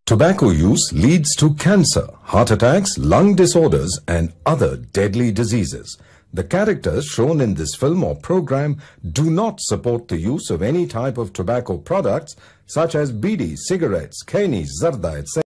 Tobacco use leads to cancer, heart attacks, lung disorders, and other deadly diseases. The characters shown in this film or program do not support the use of any type of tobacco products such as bidi, cigarettes, keni, zarda, etc.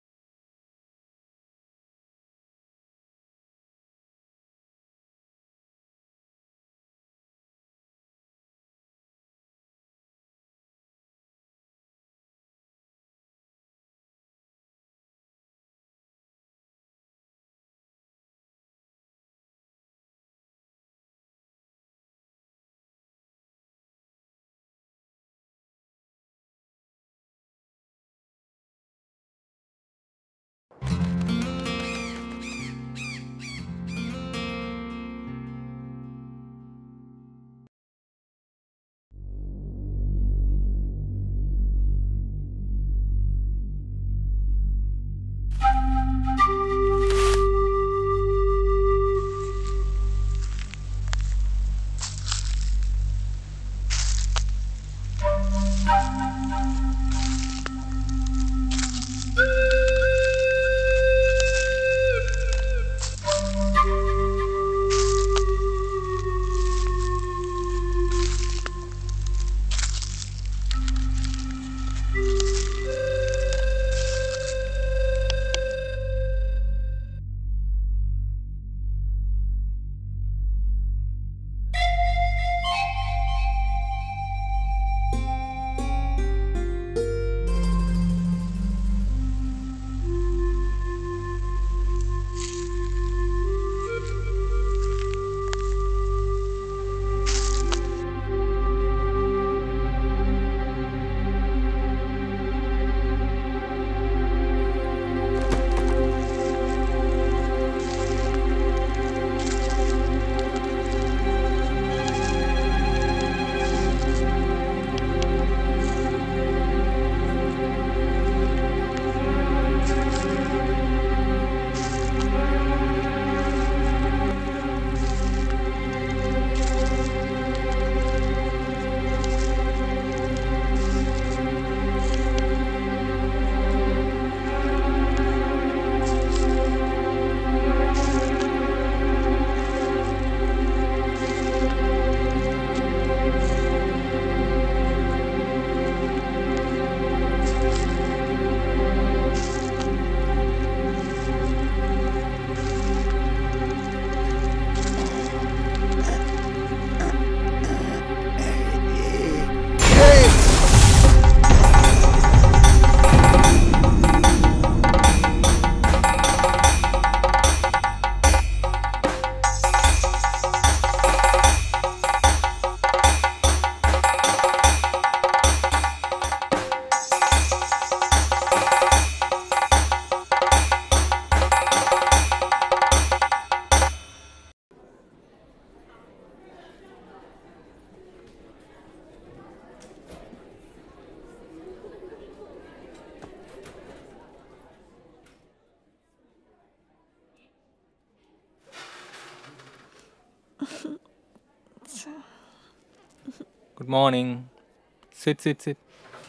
Good morning sit sit sit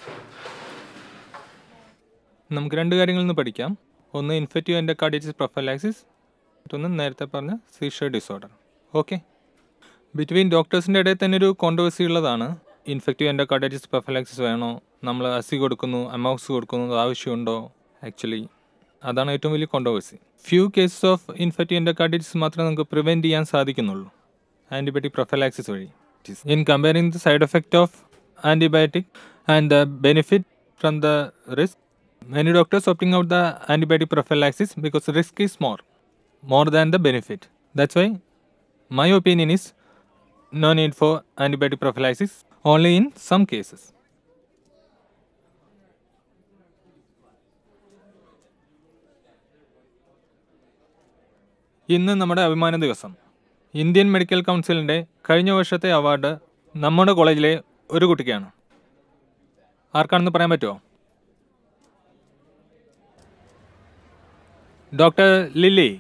നമുക്ക് രണ്ട് കാര്യങ്ങളിൽ നിന്ന് പഠിക്കാം ഒന്ന് infective endocarditis prophylaxis മറ്റൊന്ന് നേരത്തെ പറഞ്ഞ seizure disorder okay between ഡോക്ടേഴ്സിൻ്റെ ഇടയിൽ തന്നെ ഒരു കോൺട്രവേഴ്സി ഉള്ളതാണ് ഇൻഫെക്റ്റീവ് എൻഡോകാർഡൈറ്റിസ് പ്രൊഫലാക്സിസ് വേണോ നമ്മൾ അസി കൊടുക്കുന്നു അമോക്സ് കൊടുക്കുന്നു അത് ആവശ്യമുണ്ടോ ആക്ച്വലി അതാണ് ഏറ്റവും വലിയ controversy few cases of infective endocarditis മാത്രമേ നമുക്ക് പ്രിവെൻറ്റ് ചെയ്യാൻ സാധിക്കുന്നുള്ളൂ ആൻറ്റിബയോട്ടിക് പ്രൊഫലാക്സിസ് വഴി in comparing the side effect of antibiotic and the benefit from the risk many doctors opting out the antibiotic prophylaxis because risk is more more than the benefit that's why my opinion is no need for antibiotic prophylaxis only in some cases ഇന്ന് നമ്മുടെ അഭിമാന ദിവസം Indian medical കൗൺസിലിൻ്റെ കഴിഞ്ഞ വർഷത്തെ award നമ്മുടെ കോളേജിലെ ഒരു കുട്ടിക്കാണ് ആർക്കാണെന്ന് പറയാൻ പറ്റുമോ ഡോക്ടർ ലില്ലി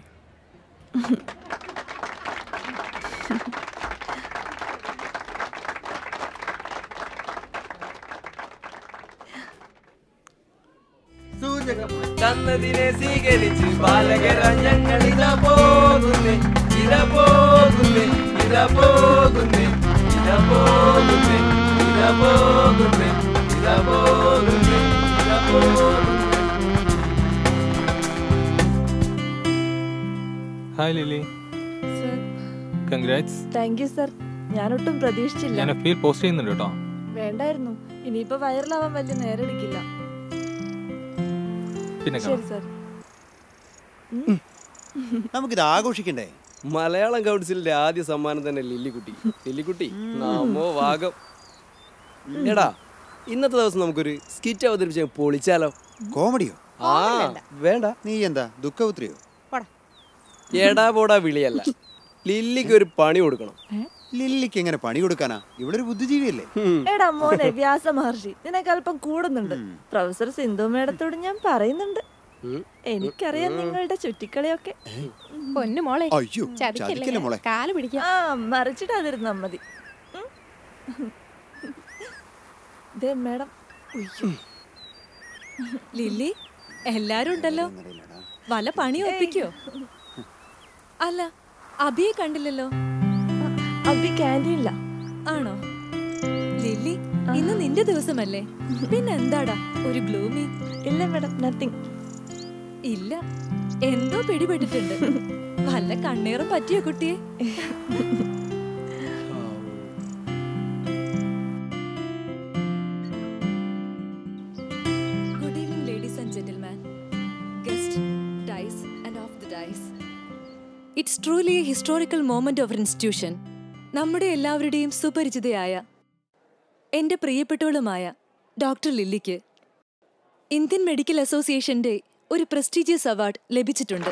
സൂചകം തന്നതിനെ സ്വീകരിച്ച് ബാലകര ഞങ്ങൾ ഇതാ പോകുന്നേ ഇതാ പോകുന്നേ ഇതാ പോകുന്നേ ഇതാ പോകുന്നേ ഇതാ പോകുന്നേ ഇതാ പോകുന്നേ ഇതാ പോകുന്നേ hi Lily sir congrats thank you sir ഞാനൊട്ടും പ്രതീക്ഷിച്ചില്ല ഞാൻ എഫ് പോസ്റ്റ് ചെയ്യുന്നുണ്ട് കേട്ടോ വേണ്ടായിരുന്നു ഇനിയിപ്പോ വൈറലാവാൻ വലിയ നേരം എടുക്കില്ല പിന്നെ ശരി കാണാം സർ നമുക്കിത് ആഘോഷിക്കണ്ടേ മലയാളം കൗൺസിലിന്റെ ആദ്യ സമ്മാനം തന്നെ ലില്ലിക്കുട്ടി ലില്ലിക്കുട്ടി നാമോ വാഗം എടാ ഇന്നത്തെ ദിവസം നമുക്കൊരു സ്കിറ്റ് അവതരിപ്പിച്ച് പൊളിച്ചാലോ കോമഡിയോ ആ വേണ്ട നീ എന്താ ദുഃഖപുത്രിയോ എടാ പോടാ വിളിയല്ല ലില്ലിക്ക് ഒരു പണി കൊടുക്കണം ലില്ലിക്ക് എങ്ങനെ പണി കൊടുക്കാനാ ഇവളൊരു ബുദ്ധിജീവിയല്ലേ ഉം. എടാ മോനെ വ്യാസ മഹർഷി നിനക്ക് അല്പം കൂടുന്നുണ്ട് പ്രൊഫസർ സിന്ധു മേഡത്തോട് ഞാൻ പറയുന്നുണ്ട് ഉം. എനിക്കറിയാം നിങ്ങളുടെ ചുറ്റിക്കളിയൊക്കെ പൊന്നു മോളെ അയ്യോ ചതിക്കല്ലേ ചതിക്കല്ലേ മോളെ കാല് പിടിക്കാം ആ മറിച്ചിടാതിരുന്നാ മതി ഉം. ദേ മേഡം ഉയ്യോ. ലില്ലി എല്ലാരും ഉണ്ടല്ലോ എന്നറിയില്ലടാ. വല്ല പണി ഒപ്പിക്കോ അല്ല അഭിയെ കണ്ടില്ലല്ലോ അബി ക്യാൻറ്റീനില്ല ആണോ ലില്ലി ഇന്ന് നിന്റെ ദിവസമല്ലേ പിന്നെ എന്താടാ ഒരു ഗ്ലൂമി ഇല്ല മേഡം നത്തിങ് ഇല്ല എന്തോ പിടിപെട്ടിട്ടുണ്ട് വല്ല കണ്ണീറും പറ്റിയോ കുട്ടിയെ good evening ladies and gentleman guest dais and of the dais it's truly a historical moment of institution നമ്മുടെ എല്ലാവരുടെയും സുപരിചിതയായ എൻ്റെ പ്രിയപ്പെട്ടവളുമായ ഡോക്ടർ ലില്ലിക്ക് ഇന്ത്യൻ മെഡിക്കൽ അസോസിയേഷന്റെ ഒരു പ്രസ്റ്റീജിയസ് അവാർഡ് ലഭിച്ചിട്ടുണ്ട്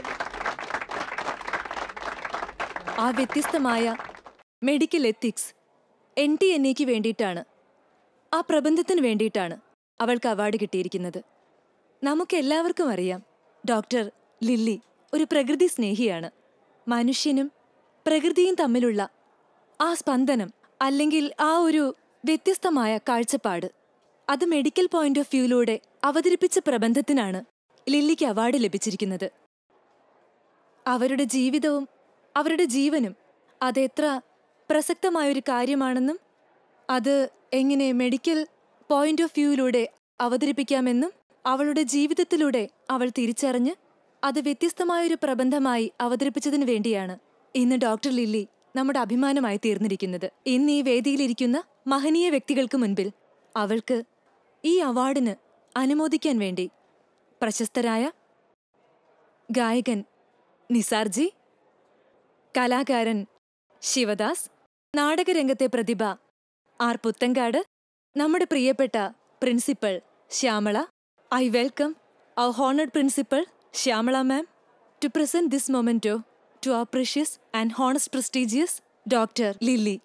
ആ വ്യത്യസ്തമായ medical ethics N T N എക്ക് വേണ്ടിയിട്ടാണ് ആ പ്രബന്ധത്തിന് വേണ്ടിയിട്ടാണ് അവൾക്ക് അവാർഡ് കിട്ടിയിരിക്കുന്നത് നമുക്കെല്ലാവർക്കും അറിയാം ഡോക്ടർ ലില്ലി ഒരു പ്രകൃതി സ്നേഹിയാണ് മനുഷ്യനും പ്രകൃതിയും തമ്മിലുള്ള ആ സ്പന്ദനം അല്ലെങ്കിൽ ആ ഒരു വ്യത്യസ്തമായ കാഴ്ചപ്പാട് അത് മെഡിക്കൽ പോയിന്റ് ഓഫ് വ്യൂയിലൂടെ അവതരിപ്പിച്ച പ്രബന്ധത്തിനാണ് ലില്ലിക്ക് അവാർഡ് ലഭിച്ചിരിക്കുന്നത് അവരുടെ ജീവിതവും അവരുടെ ജീവനും അതെത്ര പ്രസക്തമായൊരു കാര്യമാണെന്നും അത് എങ്ങനെ മെഡിക്കൽ പോയിന്റ് ഓഫ് വ്യൂയിലൂടെ അവതരിപ്പിക്കാമെന്നും അവളുടെ ജീവിതത്തിലൂടെ അവൾ തിരിച്ചറിഞ്ഞ് അത് വ്യത്യസ്തമായൊരു പ്രബന്ധമായി അവതരിപ്പിച്ചതിനു വേണ്ടിയാണ് ഇന്ന് ഡോക്ടർ ലില്ലി നമ്മുടെ അഭിമാനമായി തീർന്നിരിക്കുന്നത് ഇന്ന് ഈ വേദിയിലിരിക്കുന്ന മഹനീയ വ്യക്തികൾക്ക് മുൻപിൽ അവൾക്ക് ഈ അവാർഡിന് അനുമോദിക്കാൻ വേണ്ടി പ്രശസ്തരായ ഗായകൻ നിസാർജി കലാകാരൻ ശിവദാസ് നാടകരംഗത്തെ പ്രതിഭ ആർ പുത്തങ്കാട് നമ്മുടെ പ്രിയപ്പെട്ട principal Shyamala I welcome our honoured principal Shyamala ma'am to present this memento to our precious and honest prestigious doctor Lily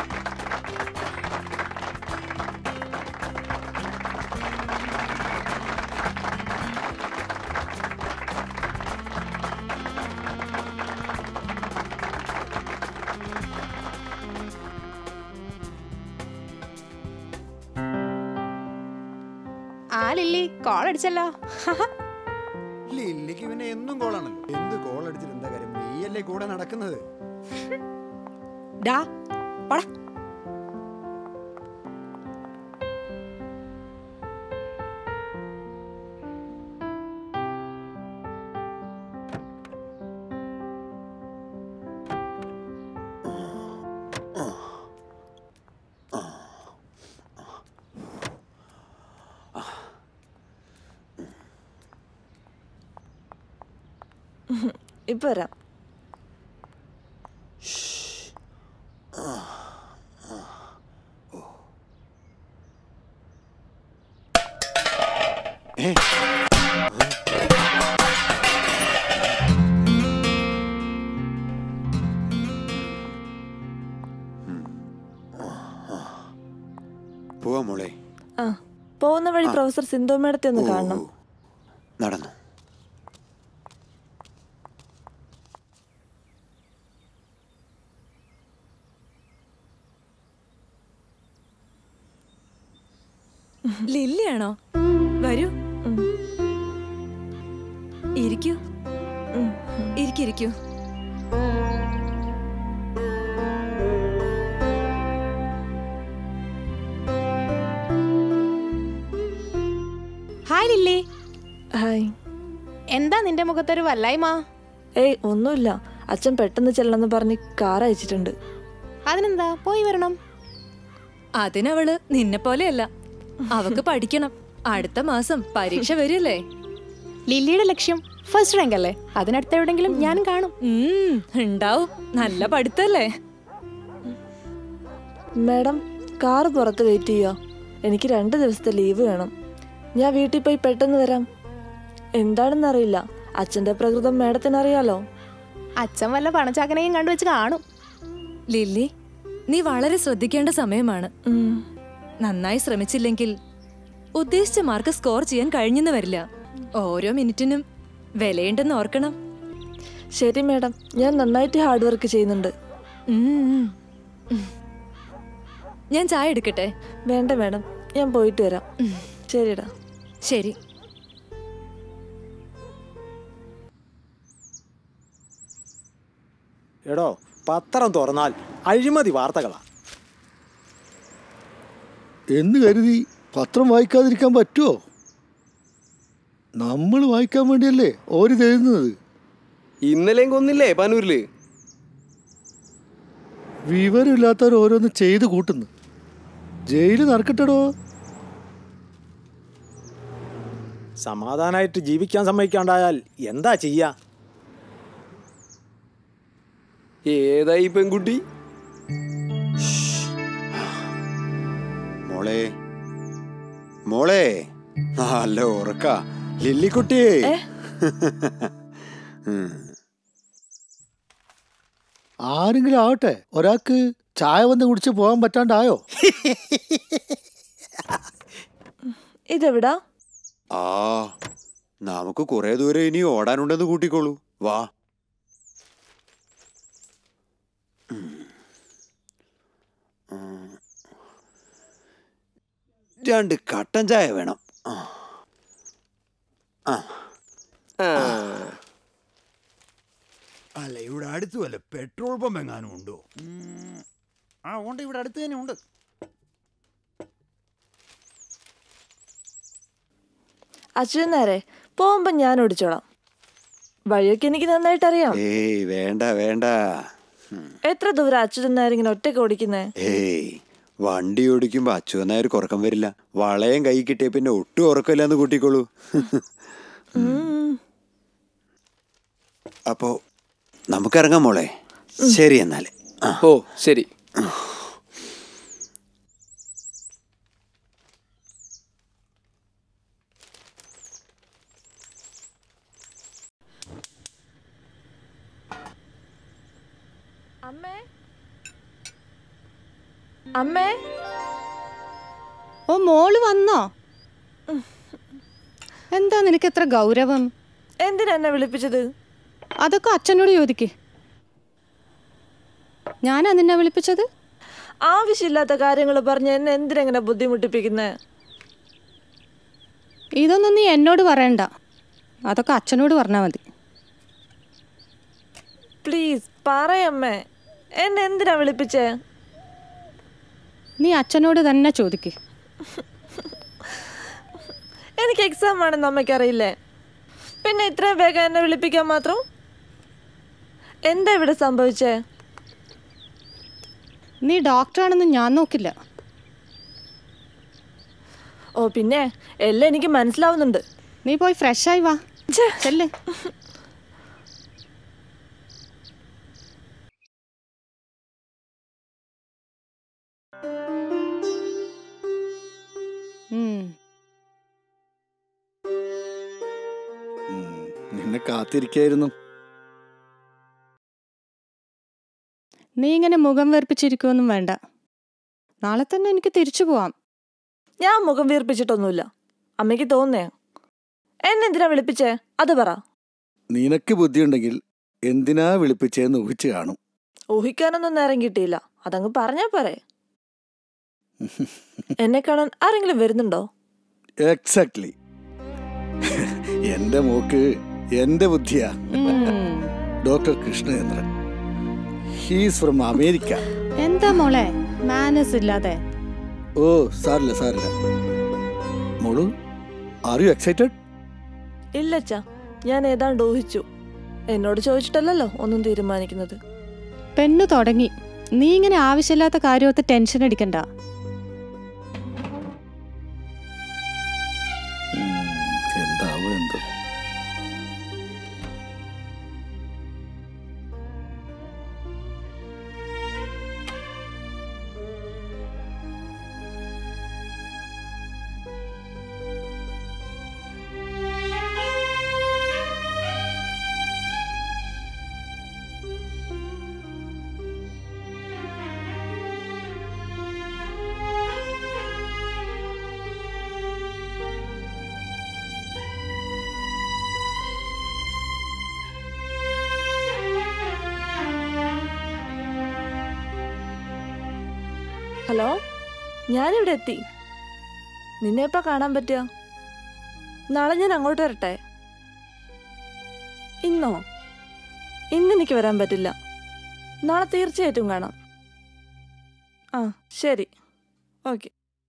ആ ലില്ലി കോൾ അടിച്ചല്ലോ ലില്ലിക്ക് പിന്നെ എന്നും കോളാണല്ലോ എന്ത് കോൾ അടിച്ചിട്ട് എന്താ കാര്യം നീയല്ലേ കൂടെ നടക്കുന്നത് ഡാ പടാ ഇപ്പൊ വരാം ഏ പോവാ മോളെ ആ പോകുന്ന വഴി പ്രൊഫസർ സിന്ധു മേഡത്തെ ഒന്ന് കാണണം ഓ, നടന്നു ലില്ലിയാണോ വരൂ ഇരിക്കൂ ഉം. ഇരിക്കിരിക്കൂ ഹായ് ലില്ലി ഹായ് എന്താ നിന്റെ മുഖത്തൊരു വല്ലായ്മ ഏയ് ഒന്നുമില്ല അച്ഛൻ പെട്ടെന്ന് ചെല്ലണമെന്ന് പറഞ്ഞ് കാർ അയച്ചിട്ടുണ്ട് അതിനെന്താ പോയി വരണം അതിനവള് നിന്നെ പോലെയല്ല അവക്ക് പഠിക്കണം അടുത്ത മാസം പരീക്ഷ വരില്ലേ ലില്ലിയുടെ ലക്ഷ്യം ഫസ്റ്റ് റാങ്ക് അല്ലേ അതിനടുത്ത് എവിടെങ്കിലും ഞാനും കാണും ഉം, ഉണ്ടാവും നല്ല പഠിത്തല്ലേ മാഡം കാറ് പുറത്ത് വെയിറ്റ് ചെയ്യുക എനിക്ക് രണ്ട് ദിവസത്തെ ലീവ് വേണം ഞാൻ വീട്ടിൽ പോയി പെട്ടെന്ന് വരാം എന്താണെന്നറിയില്ല അച്ഛന്റെ പ്രകൃതം മാഡത്തിന് അറിയാലോ അച്ഛൻ വല്ല പണച്ചാക്കനെയും കണ്ടുവച്ച് കാണും ലില്ലി നീ വളരെ ശ്രദ്ധിക്കേണ്ട സമയമാണ് ഉം. നന്നായി ശ്രമിച്ചില്ലെങ്കിൽ ഉദ്ദേശിച്ച മാർക്ക് സ്കോർ ചെയ്യാൻ കഴിഞ്ഞെന്ന് വരില്ല ഓരോ മിനിറ്റിനും വിലയുണ്ടെന്ന് ഓർക്കണം ശരി മാഡം ഞാൻ നന്നായിട്ട് ഹാർഡ് വർക്ക് ചെയ്യുന്നുണ്ട് ഉം. ഞാൻ ചായ എടുക്കട്ടെ വേണ്ട മാഡം ഞാൻ പോയിട്ട് വരാം ശരിടാ ശരി എടോ പത്രം തുറന്നാൽ അഴിമതി വാർത്തകളാ എന്ന് കരുതി പത്രം വായിക്കാതിരിക്കാൻ പറ്റുമോ നമ്മൾ വായിക്കാൻ വേണ്ടിയല്ലേ ഓര് തരുന്നത് ഇന്നലെയും കൊന്നില്ലേ പാനൂരില് വിവരമില്ലാത്തവർ ഓരോന്ന് ചെയ്ത് കൂട്ടുന്നു ജയില് നടക്കട്ടെടോ സമാധാനമായിട്ട് ജീവിക്കാൻ സമ്മതിക്കാണ്ടായാൽ എന്താ ചെയ്യാ ഏതായി പെൺകുട്ടി മോളെ മോളെ നല്ല ഉറക്ക ലില്ലിക്കുട്ടിയേ ഉം. ആരെങ്കിലും ആവട്ടെ ഒരാൾക്ക് ചായ വന്ന് കുടിച്ച് പോകാൻ പറ്റാണ്ടായോ ഇതെവിടാ ആ നമുക്ക് കുറെ ദൂരം ഇനി ഓടാനുണ്ടെന്ന് കൂട്ടിക്കോളൂ വാ ഉം. ഉം. രണ്ട് കട്ടൻ ചായ വേണം ആ. ആ ആ അല്ല ഇവിടെ അടുത്ത് വല്ല പെട്രോൾ പമ്പ് എങ്ങാനും ഉണ്ടോ ആ ഉണ്ട് ഇവിടെ അടുത്ത് തന്നെ ഉണ്ട് അച്ഛൻ നേരെ പോകുമ്പോ ഞാൻ ഓടിച്ചോളാം വഴിയൊക്കെ എനിക്ക് നന്നായിട്ട് അറിയാം ഏയ് വേണ്ട വേണ്ട എത്ര ദൂരം അച്യുതൻ നായർ ഇങ്ങനെ ഒറ്റയ്ക്ക് ഓടിക്കുന്നേ ഏയ് വണ്ടി ഓടിക്കുമ്പോ അച്യുതനായൊരു കുറക്കം വരില്ല വളയം കൈ കിട്ടിയ പിന്നെ ഒട്ടും ഉറക്കമില്ല എന്ന് കൂട്ടിക്കോളൂ ഉം. അപ്പോ നമുക്കിറങ്ങാം മോളെ ശരി എന്നാല് ആ ഓ ശരി അമ്മേ അമ്മേ ഓ മോള് വന്നോ എന്താ നിനക്ക് എത്ര ഗൗരവം എന്തിനാ എന്നെ വിളിപ്പിച്ചത് അതൊക്കെ അച്ഛനോട് ചോദിക്ക് ഞാനാ നിന്നെ വിളിപ്പിച്ചത് ആവശ്യമില്ലാത്ത കാര്യങ്ങൾ പറഞ്ഞ് എന്നെ എന്തിനെങ്ങനെ ബുദ്ധിമുട്ടിപ്പിക്കുന്നേ ഇതൊന്നും നീ എന്നോട് പറയണ്ട അതൊക്കെ അച്ഛനോട് പറഞ്ഞാൽ മതി പ്ലീസ് പറയമ്മേ എന്നെ എന്തിനാ വിളിപ്പിച്ചേ നീ അച്ഛനോട് തന്നെ ചോദിക്ക് എനിക്ക് എക്സാം ആണെന്ന് അമ്മയ്ക്കറിയില്ലേ പിന്നെ ഇത്രയും വേഗം എന്നെ വിളിപ്പിക്കാൻ മാത്രം എന്താ ഇവിടെ സംഭവിച്ചേ നീ ഡോക്ടറാണെന്ന് ഞാൻ നോക്കില്ല ഓ പിന്നെ എല്ലാം എനിക്ക് മനസ്സിലാവുന്നുണ്ട് നീ പോയി ഫ്രഷായി വാ ഛെ. ചെല്ലേ ഉം, നിന്നെ കാത്തിരിക്കായിരുന്നു നീ ഇങ്ങനെ മുഖം വീർപ്പിച്ചിരിക്കുമൊന്നും വേണ്ട നാളെ തന്നെ എനിക്ക് തിരിച്ചു പോവാം ഞാൻ മുഖം വീർപ്പിച്ചിട്ടൊന്നുമില്ല അമ്മയ്ക്ക് തോന്നേ എന്നെന്തിനാ വിളിപ്പിച്ചേ അത് പറ നിനക്ക് ബുദ്ധിയുണ്ടെങ്കിൽ എന്തിനാ വിളിപ്പിച്ചേന്ന് ഊഹിച്ച് കാണും ഊഹിക്കാനൊന്നും നേരം കിട്ടിയില്ല അതങ്ങ് പറഞ്ഞാ പോരെ എന്നെ കാണാൻ ആരെങ്കിലും വരുന്നുണ്ടോ എക്സാക്ട്ലി എന്റെ മോക്ക് എന്റെ ബുദ്ധിയാ ഉം. Doctor Krishnachandran he's from America എന്താ മോളെ മാനസ് ഇല്ലാതെ ഓ സാറില്ല സാറില്ല മോളു ആർ യു എക്സൈറ്റഡ് ഇല്ലച്ചാ ഞാൻ ഏതാണ്ട് ഊഹിച്ചു എന്നോട് ചോദിച്ചിട്ടല്ലല്ലോ ഒന്നും തീരുമാനിക്കുന്നത് പെണ്ണു തുടങ്ങി നീ ഇങ്ങനെ ആവശ്യമില്ലാത്ത കാര്യമൊത്ത് ടെൻഷൻ അടിക്കണ്ട എന്താവും എന്തോ ഹലോ ഞാനിവിടെ എത്തി നിന്നെ എപ്പോ കാണാൻ പറ്റുക നാളെ ഞാൻ അങ്ങോട്ട് വരട്ടെ ഇന്നോ ഇന്നെനിക്ക് വരാൻ പറ്റില്ല നാളെ തീർച്ചയായിട്ടും കാണാം ആ ശരി ഓക്കെ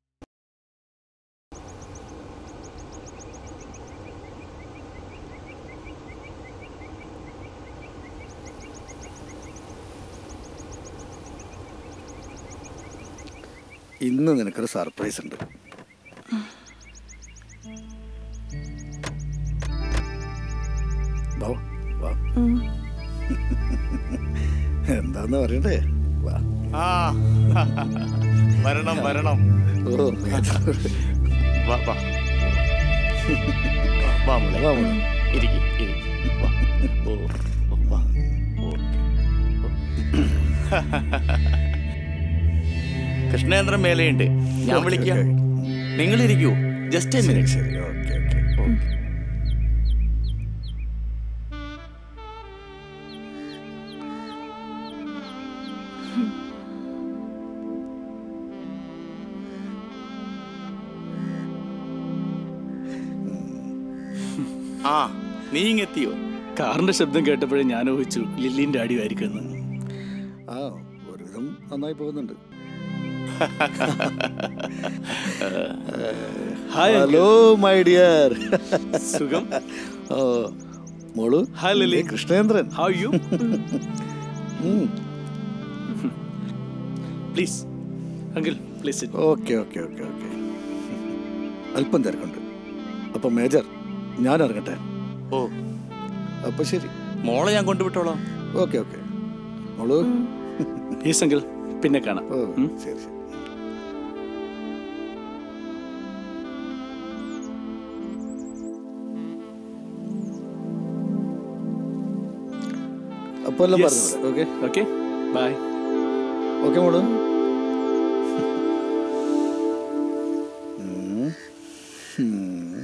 ഇന്ന് നിനക്കൊരു സർപ്രൈസ് ഉണ്ട് വാ, വാ. എന്താന്ന് പറയണ്ടേ വാ ആ വരണം വരണം ഓ വാ വാ വാ മോളെ വാ മോളെ. ഇരിക്ക് ഇരിക്ക് വാ ഓ ഓ, വാ ഓ കൃഷ്ണേന്ദ്രൻ മേലെയുണ്ട് ഞാൻ ഓക്കേ, വിളിക്കാം ഓക്കേ. നിങ്ങൾ ഇരിക്കൂ ജസ്റ്റ് എ ശരി മിനിറ്റ് ശരി ഓക്കെ ഓക്കെ ആ നീ ഇങ്ങെത്തിയോ കാറിന്റെ ശബ്ദം കേട്ടപ്പോഴേ ഞാൻ ഊഹിച്ചു ലില്ലിന്റെ അടിയായിരിക്കുമെന്ന് ആ ഒരുവിധം നന്നായി പോകുന്നുണ്ട് ഹായ് ഹലോ മൈ ഡിയർ സുഖം ഓ മോളു ഹായ് ലില്ലി. നീ കൃഷ്ണേന്ദ്രൻ ഹൗ യു ഉം. Please uncle please okay okay okay okay അല്പം തിരക്കുണ്ട് അപ്പൊ മേജർ ഞാൻ ഇറങ്ങട്ടെ ഓ അപ്പൊ ശരി മോളെ ഞാൻ കൊണ്ടുവിട്ടോളാം ഓക്കെ ഓക്കെ മോളു യെസ് അങ്കിൾ പിന്നെ കാണാം ഓ ഉം. ശരി ശരി അപ്പൊ എല്ലാം Yes. പറഞ്ഞു ഓക്കെ ഓക്കെ ബൈ ഓക്കെ മോളു ഉം. ഉം.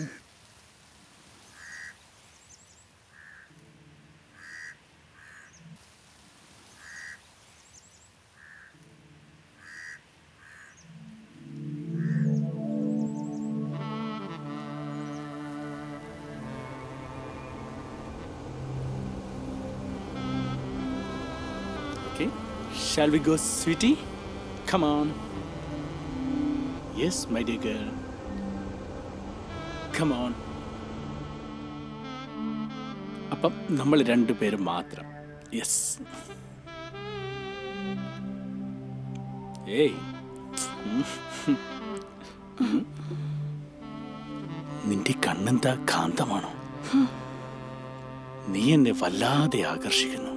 Okay. Shall we go, sweetie? Come on. Yes, my dear girl. Come on. അപ്പം നമ്മൾ രണ്ടുപേരും മാത്രം യെസ് ഏയ് ഉം. ഉം. നിന്റെ കണ്ണെന്താ കാന്തമാണോ നീ എന്നെ വല്ലാതെ ആകർഷിക്കുന്നു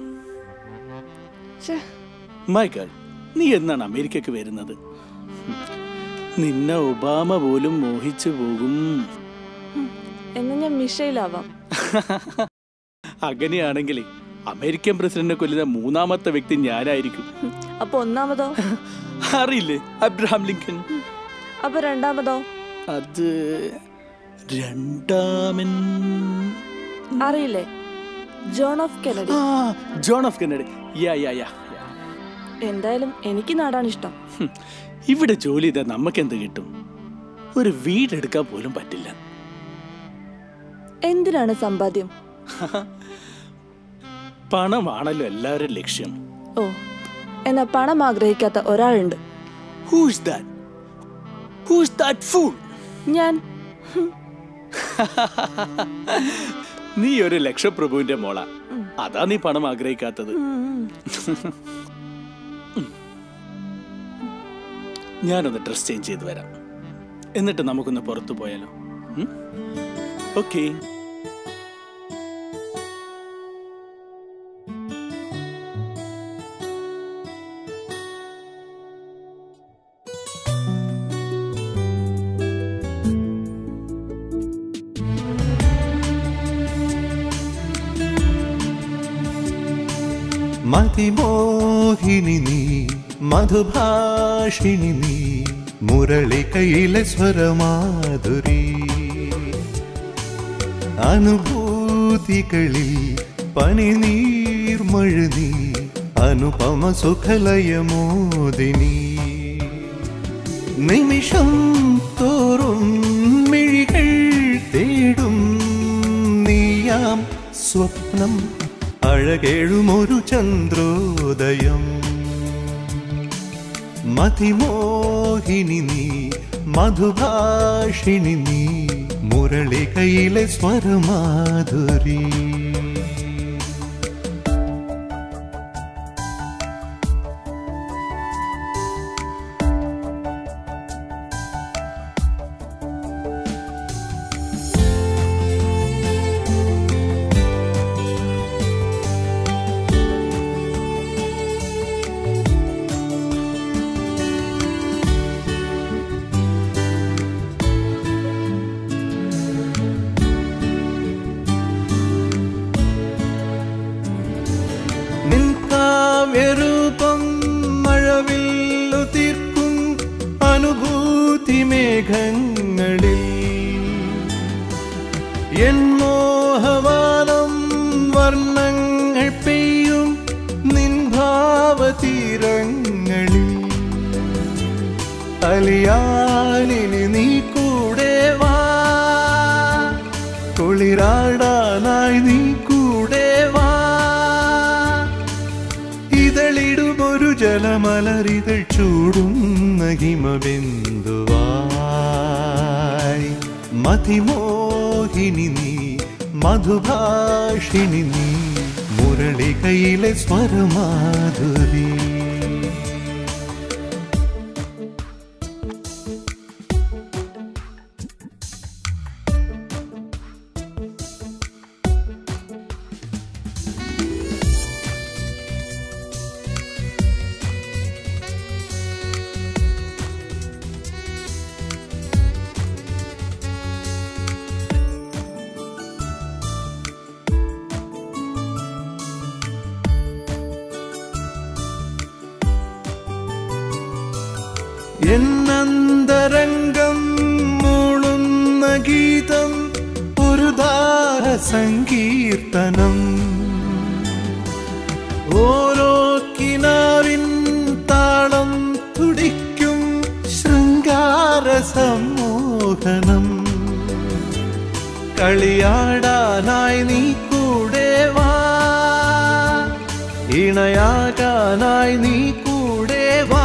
മൈ ഗേൾ നീ എന്നാണ് അമേരിക്കക്ക് വരുന്നത് ഹും. നിന്നെ ഒബാമ പോലും മോഹിച്ചു പോകും എന്നാ ഞാൻ മിഷയിലാവാം അങ്ങനെയാണെങ്കിൽ അമേരിക്കൻ പ്രസിഡന്റിനെ കൊല്ലുന്ന മൂന്നാമത്തെ വ്യക്തി ഞാനായിരിക്കും അപ്പൊ ഒന്നാമതോ അറിയില്ലേ അബ്രഹാം ലിങ്കൻ അപ്പൊ രണ്ടാമതോ അത് രണ്ടാമൻ അറിയില്ലേ ജോൺ ഓഫ് കെനഡി ആ John of Kennedy yeah yeah yeah yeah. എന്തായാലും എനിക്ക് നാടാണ് ഇഷ്ടം ഹും. ഇവിടെ ജോലി ചെയ്താൽ നമുക്ക് എന്ത് കിട്ടും ഒരു വീടെടുക്കാൻ പോലും പറ്റില്ല എന്തിനാണ് സമ്പാദ്യം പണമാണല്ലോ എല്ലാവരും ലക്ഷ്യം ഓ എന്നാ പണം ആഗ്രഹിക്കാത്ത ഒരാളുണ്ട് who's that who's that fool ഞാൻ നീ ഒരു ലക്ഷപ്രഭുവിന്റെ മോള അതാ നീ പണം ആഗ്രഹിക്കാത്തത് ഞാനൊന്ന് ഡ്രസ് ചേഞ്ച് ചെയ്ത് വരാം എന്നിട്ട് നമുക്കൊന്ന് പുറത്തു പോയാലോ ഓക്കേ മതിമോഹിനി നീ മധുഭാഷിണി നീ മുരളികയിലെ സ്വരമാധുരി അനുഭൂതികളിൽ പണിനീർമഴ നീ അനുപമ സുഖലയമോദിനി നിമിഷം തോറും മിഴികൾ തേടും നീയാം സ്വപ്നം അഴകേഴുമൊരു ചന്ദ്രോദയം മതിമോഹിനി നീ മധുഭാഷിണി നീ മുരളികയിലെ സ്വരമാധുരി നിൻ കാവ്യരൂപം മഴവില്ലു തീർക്കും അനുഭൂതി മേഘങ്ങളിൽ എൻ മോഹവാനം വർണ്ണങ്ങൾ പെയ്യും നിൻ ഭാവതീരങ്ങളിൽ അലിയാനിനി നീ കൂടെ വാ കുളിരാടാനായി നീ കൂടെ വാ ഇതളിടുമൊരു ജലമലരിതൾ ചൂടുന്ന ഹിമബിന്ദുവായി മതിമോഹിനി നീ മധുഭാഷിണി നീ മുരളികയിലെ സ്വരമാധുരി എന്നന്തരംഗം മൂളുന്ന ഗീതം ഒരു ദാര സങ്കീർത്തനം ഓരോ കിനാവിൻ താളം തുടിക്കും ശൃംഗാര സമ്മോഹനം കളിയാടാനായി നീ കൂടെ വാ ഇണയാകാനായി നീ കൂടെ വാ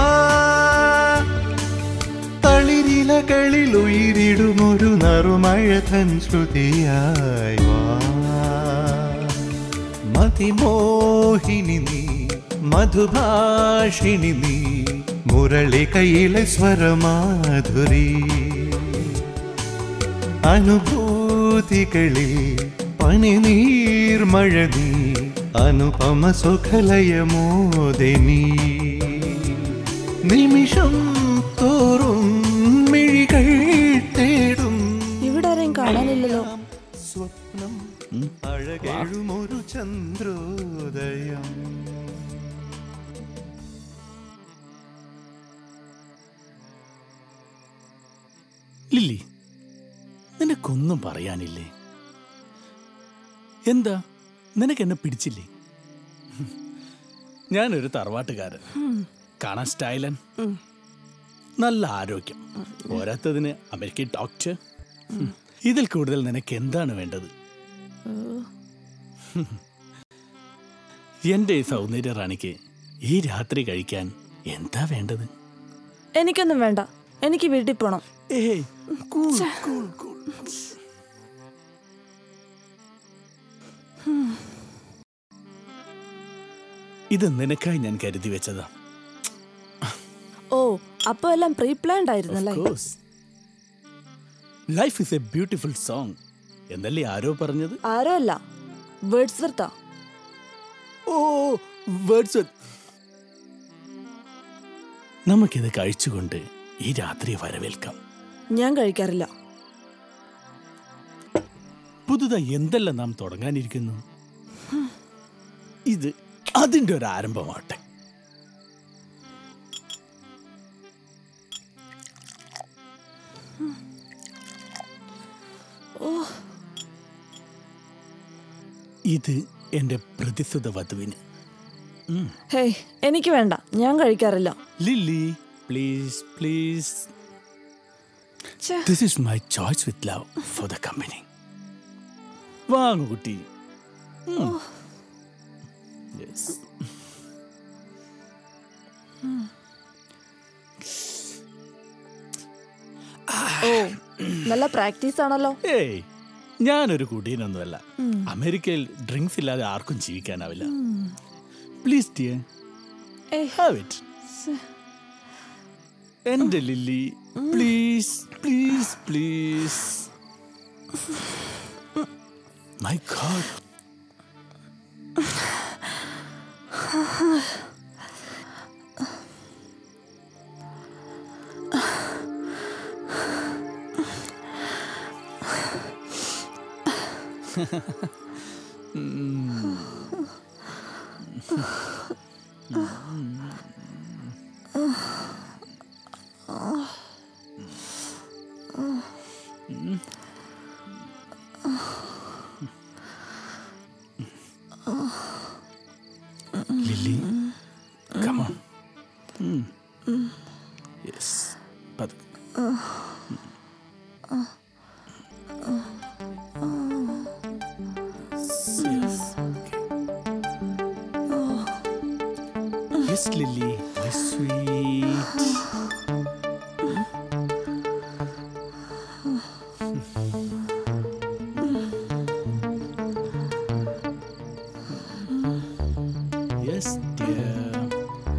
തളിരിലകളിൽ ഉയരിടുമൊരു നറുമഴതൻ ശ്രുതിയായി വാ മതിമോഹിനി നീ മധുഭാഷിണി നീ മുരളികയിലെ സ്വരമാധുരി അനുഭൂതികളിൽ പണിനീർമഴ നീ അനുപമ സുഖലയമോദിനി നിമിഷം തോറും മിഴികൾ തേടും ഇവിടെ ആരെയും കാണാനില്ലല്ലോ സ്വപ്നം അഴകെഴുമൊരു ചന്ദ്രോദയം ലില്ലി നിനക്കൊന്നും പറയാനില്ലേ എന്താ നിനക്ക് എന്നെ പിടിച്ചില്ലേ ഞാനൊരു തറവാട്ടുകാരൻ കാണാൻ സ്റ്റൈലൻ നല്ല ആരോഗ്യം പോരാത്തതിന് അമേരിക്കൻ ഡോക്ടർ ഇതിൽ കൂടുതൽ നിനക്ക് എന്താണ് വേണ്ടത് എന്റെ ഈ സൗന്ദര്യ റാണിക്ക് ഈ രാത്രി കഴിക്കാൻ എന്താ വേണ്ടത് എനിക്കൊന്നും വേണ്ട എനിക്ക് വീട്ടിൽ പോണം ഏയ് കൂൾ ഛെ. കൂൾ കൂൾ ഇത് നിനക്കായി ഞാൻ കരുതി വെച്ചതാ ഓ അപ്പൊ എല്ലാം പ്രീ പ്ലാൻഡ് ആയിരുന്നല്ലേ life is a beautiful song എന്നല്ലേ ആരോ പറഞ്ഞത് ആരോ അല്ല വേർഡ്സ് വർത്താ ഓ വേർഡ്സ് നമുക്കിത് കഴിച്ചുകൊണ്ട് ഈ രാത്രിയെ വരവേൽക്കാം ഞാൻ കഴിക്കാറില്ല പുതുതായി എന്തെല്ലാം നാം തുടങ്ങാനിരിക്കുന്നു ഇത് അതിന്റെ ഒരു ആരംഭമാട്ടെ ഓ ഇത് എന്റെ പ്രതിസുത വധുവിന് ഉം. ഹേയ് എനിക്ക് വേണ്ട ഞാൻ കഴിക്കാറില്ല Lily please please this is my choice with love for the company വാങ്ങു കുട്ടി ഉം. Yes. ഓ നല്ല പ്രാക്ടീസ് ആണല്ലോ ഏയ് ഞാനൊരു കുടീനൊന്നുമല്ല ഉം. അമേരിക്കയിൽ ഡ്രിങ്ക്സ് ഇല്ലാതെ ആർക്കും ജീവിക്കാനാവില്ല പ്ലീസ് ഡിയർ ഏയ് ഹാവ് ഇറ്റ് എന്റെ Lily please please please my god Lily come on ഉം. yes പതുക്കെ yes yes Lily my sweet Yes, dear.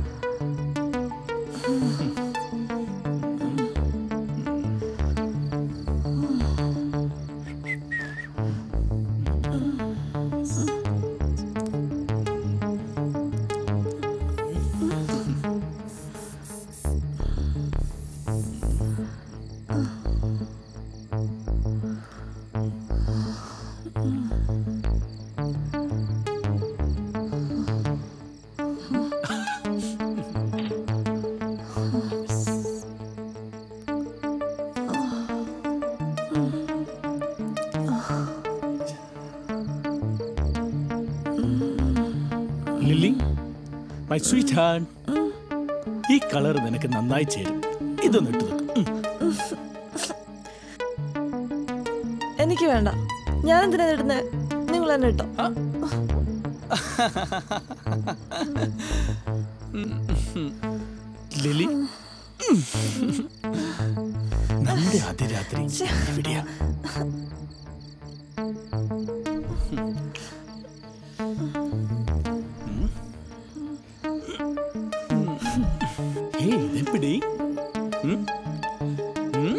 Lily my sweetheart ഈ കളർ നിനക്ക് നന്നായി ചേരും ഇതൊന്ന് ഇട്ടു നോക്ക്. ഉം. എനിക്ക് വേണ്ട ഞാൻ എന്തിനാ ഇടുന്നത് നിങ്ങൾ തന്നെ ഇട്ടോ ലിലി ഉം. നമ്മുടെ അതിരാത്രി എവിടെയാ ഏയ് ഇതെപ്പിടി ഉം? ഉം?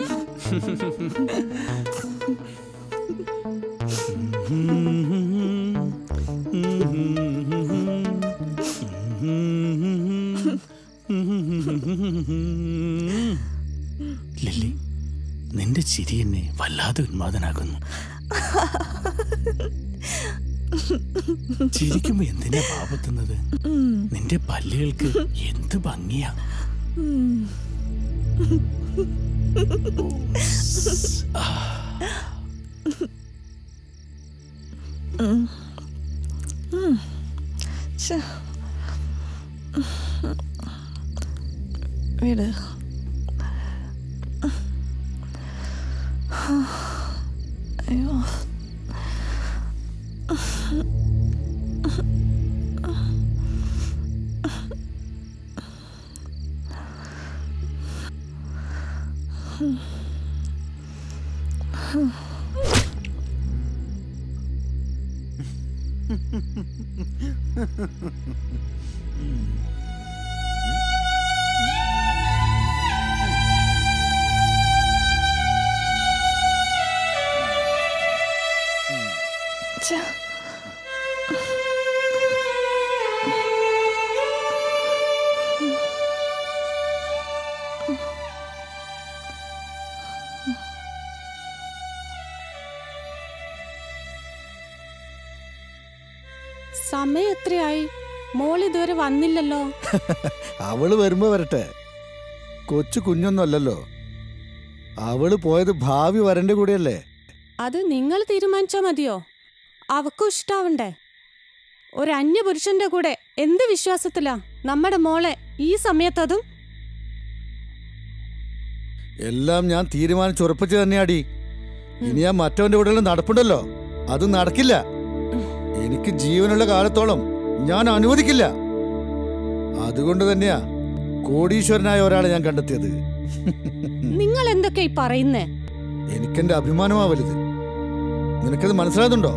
ലില്ലി നിന്റെ ചിരി എന്നെ വല്ലാതെ ഉന്മാദനാക്കുന്നു ചിരിക്കുമ്പോ എന്തിനാ പാപത്തുന്നത് നിന്റെ പല്ലുകൾക്ക് എന്ത് ഭംഗിയാ ഉം. ഉം. ശ്ശെ. വീട് അയ്യോ ഛെ. സമയം എത്രയായി മോൾ ഇതുവരെ വന്നില്ലല്ലോ അവള് വരുമ്പോ വരട്ടെ കൊച്ചു കുഞ്ഞൊന്നും അല്ലല്ലോ അവള് പോയത് ഭാവി വരന്റെ കൂടെയല്ലേ അത് നിങ്ങൾ തീരുമാനിച്ചാ മതിയോ അവക്കും ഇഷ്ടാവണ്ടേ ഒരു അന്യപുരുഷന്റെ കൂടെ എന്ത് വിശ്വാസത്തിലാ നമ്മുടെ മോളെ ഈ സമയത്തതും എല്ലാം ഞാൻ തീരുമാനിച്ചുറപ്പിച്ചു തന്നെയാടി ഇനി ആ മറ്റവന്റെ കൂടെ നടപ്പുണ്ടല്ലോ അത് നടക്കില്ല എനിക്ക് ജീവനുള്ള കാലത്തോളം ഞാൻ അനുവദിക്കില്ല അതുകൊണ്ട് തന്നെയാ കോടീശ്വരനായ ഒരാളെ ഞാൻ കണ്ടെത്തിയത് നിങ്ങൾ എന്തൊക്കെ ഈ പറയുന്നേ എനിക്കെന്റെ അഭിമാനമാ വലുത് നിനക്കത് മനസ്സിലാകുന്നുണ്ടോ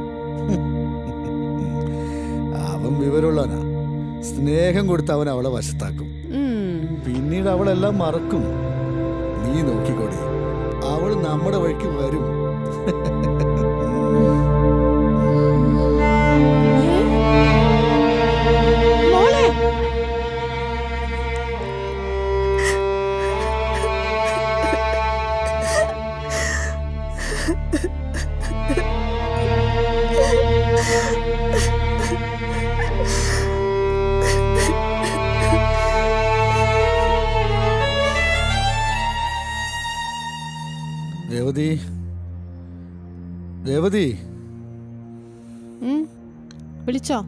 അവൻ വിവരമുള്ളവനാ സ്നേഹം കൊടുത്ത് അവൻ അവളെ വശത്താക്കും ഉം. പിന്നീട് അവളെല്ലാം മറക്കും നീ നോക്കിക്കോടി അവൾ നമ്മുടെ വഴിക്ക് വരും മോളെ രേവതി രേവതി ഉം. വിളിച്ചോ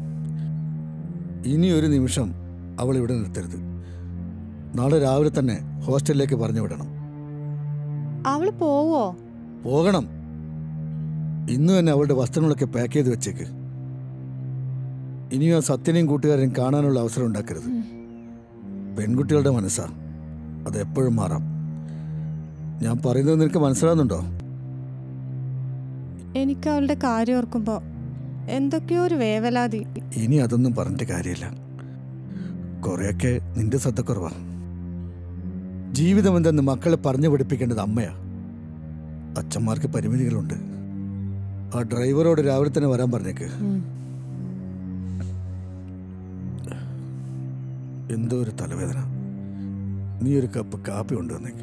ഇനി ഒരു നിമിഷം അവൾ ഇവിടെ നിർത്തരുത് നാളെ രാവിലെ തന്നെ ഹോസ്റ്റലിലേക്ക് പറഞ്ഞു വിടണം അവള് പോവോ പോകണം ഇന്ന് തന്നെ അവളുടെ വസ്ത്രങ്ങളൊക്കെ പാക്ക് ചെയ്ത് വെച്ചേക്ക് ഇനിയും ആ സത്യനെയും കൂട്ടുകാരെയും കാണാനുള്ള അവസരം ഉണ്ടാക്കരുത് പെൺകുട്ടികളുടെ മനസ്സാ അത് എപ്പോഴും മാറാം ഞാൻ പറയുന്നത് നിനക്ക് മനസ്സിലാവുന്നുണ്ടോ എനിക്ക് അവളുടെ കാര്യം ഓർക്കുമ്പോ എന്തൊക്കെയോ ഒരു വേവലാതി ഇനി അതൊന്നും പറഞ്ഞിട്ട് കാര്യമില്ല കുറെയൊക്കെ നിന്റെ ശ്രദ്ധക്കുറവാ ജീവിതം എന്തെന്ന് മക്കളെ പറഞ്ഞു പഠിപ്പിക്കേണ്ടത് അമ്മയാ അച്ഛന്മാർക്ക് പരിമിതികളുണ്ട് ആ ഡ്രൈവറോട് രാവിലെ തന്നെ വരാൻ പറഞ്ഞേക്ക് എന്തോ ഒരു തലവേദന നീ ഒരു കപ്പ് കാപ്പി കൊണ്ടുവന്നേക്ക്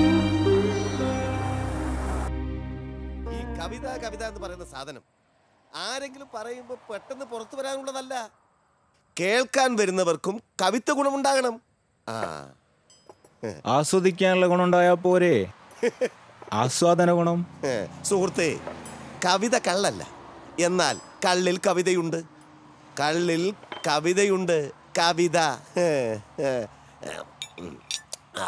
ഈ കവിത കവിത എന്ന് പറയുന്ന സാധനം ആരെങ്കിലും പറയുമ്പോൾ പെട്ടെന്ന് പുറത്തു വരാനുള്ളതല്ല കേൾക്കാൻ വരുന്നവർക്കും കവിത്വ ഗുണമുണ്ടാകണം ആ ആസ്വദിക്കാനുള്ള ഗുണമുണ്ടായാൽ പോരെ ആസ്വാദന ഗുണം ഏ, സുഹൃത്തേ കവിത കള്ളല്ല എന്നാൽ കള്ളിൽ കവിതയുണ്ട് കള്ളിൽ കവിതയുണ്ട് കവിത ഏ, ഏ, ഉം. ആ.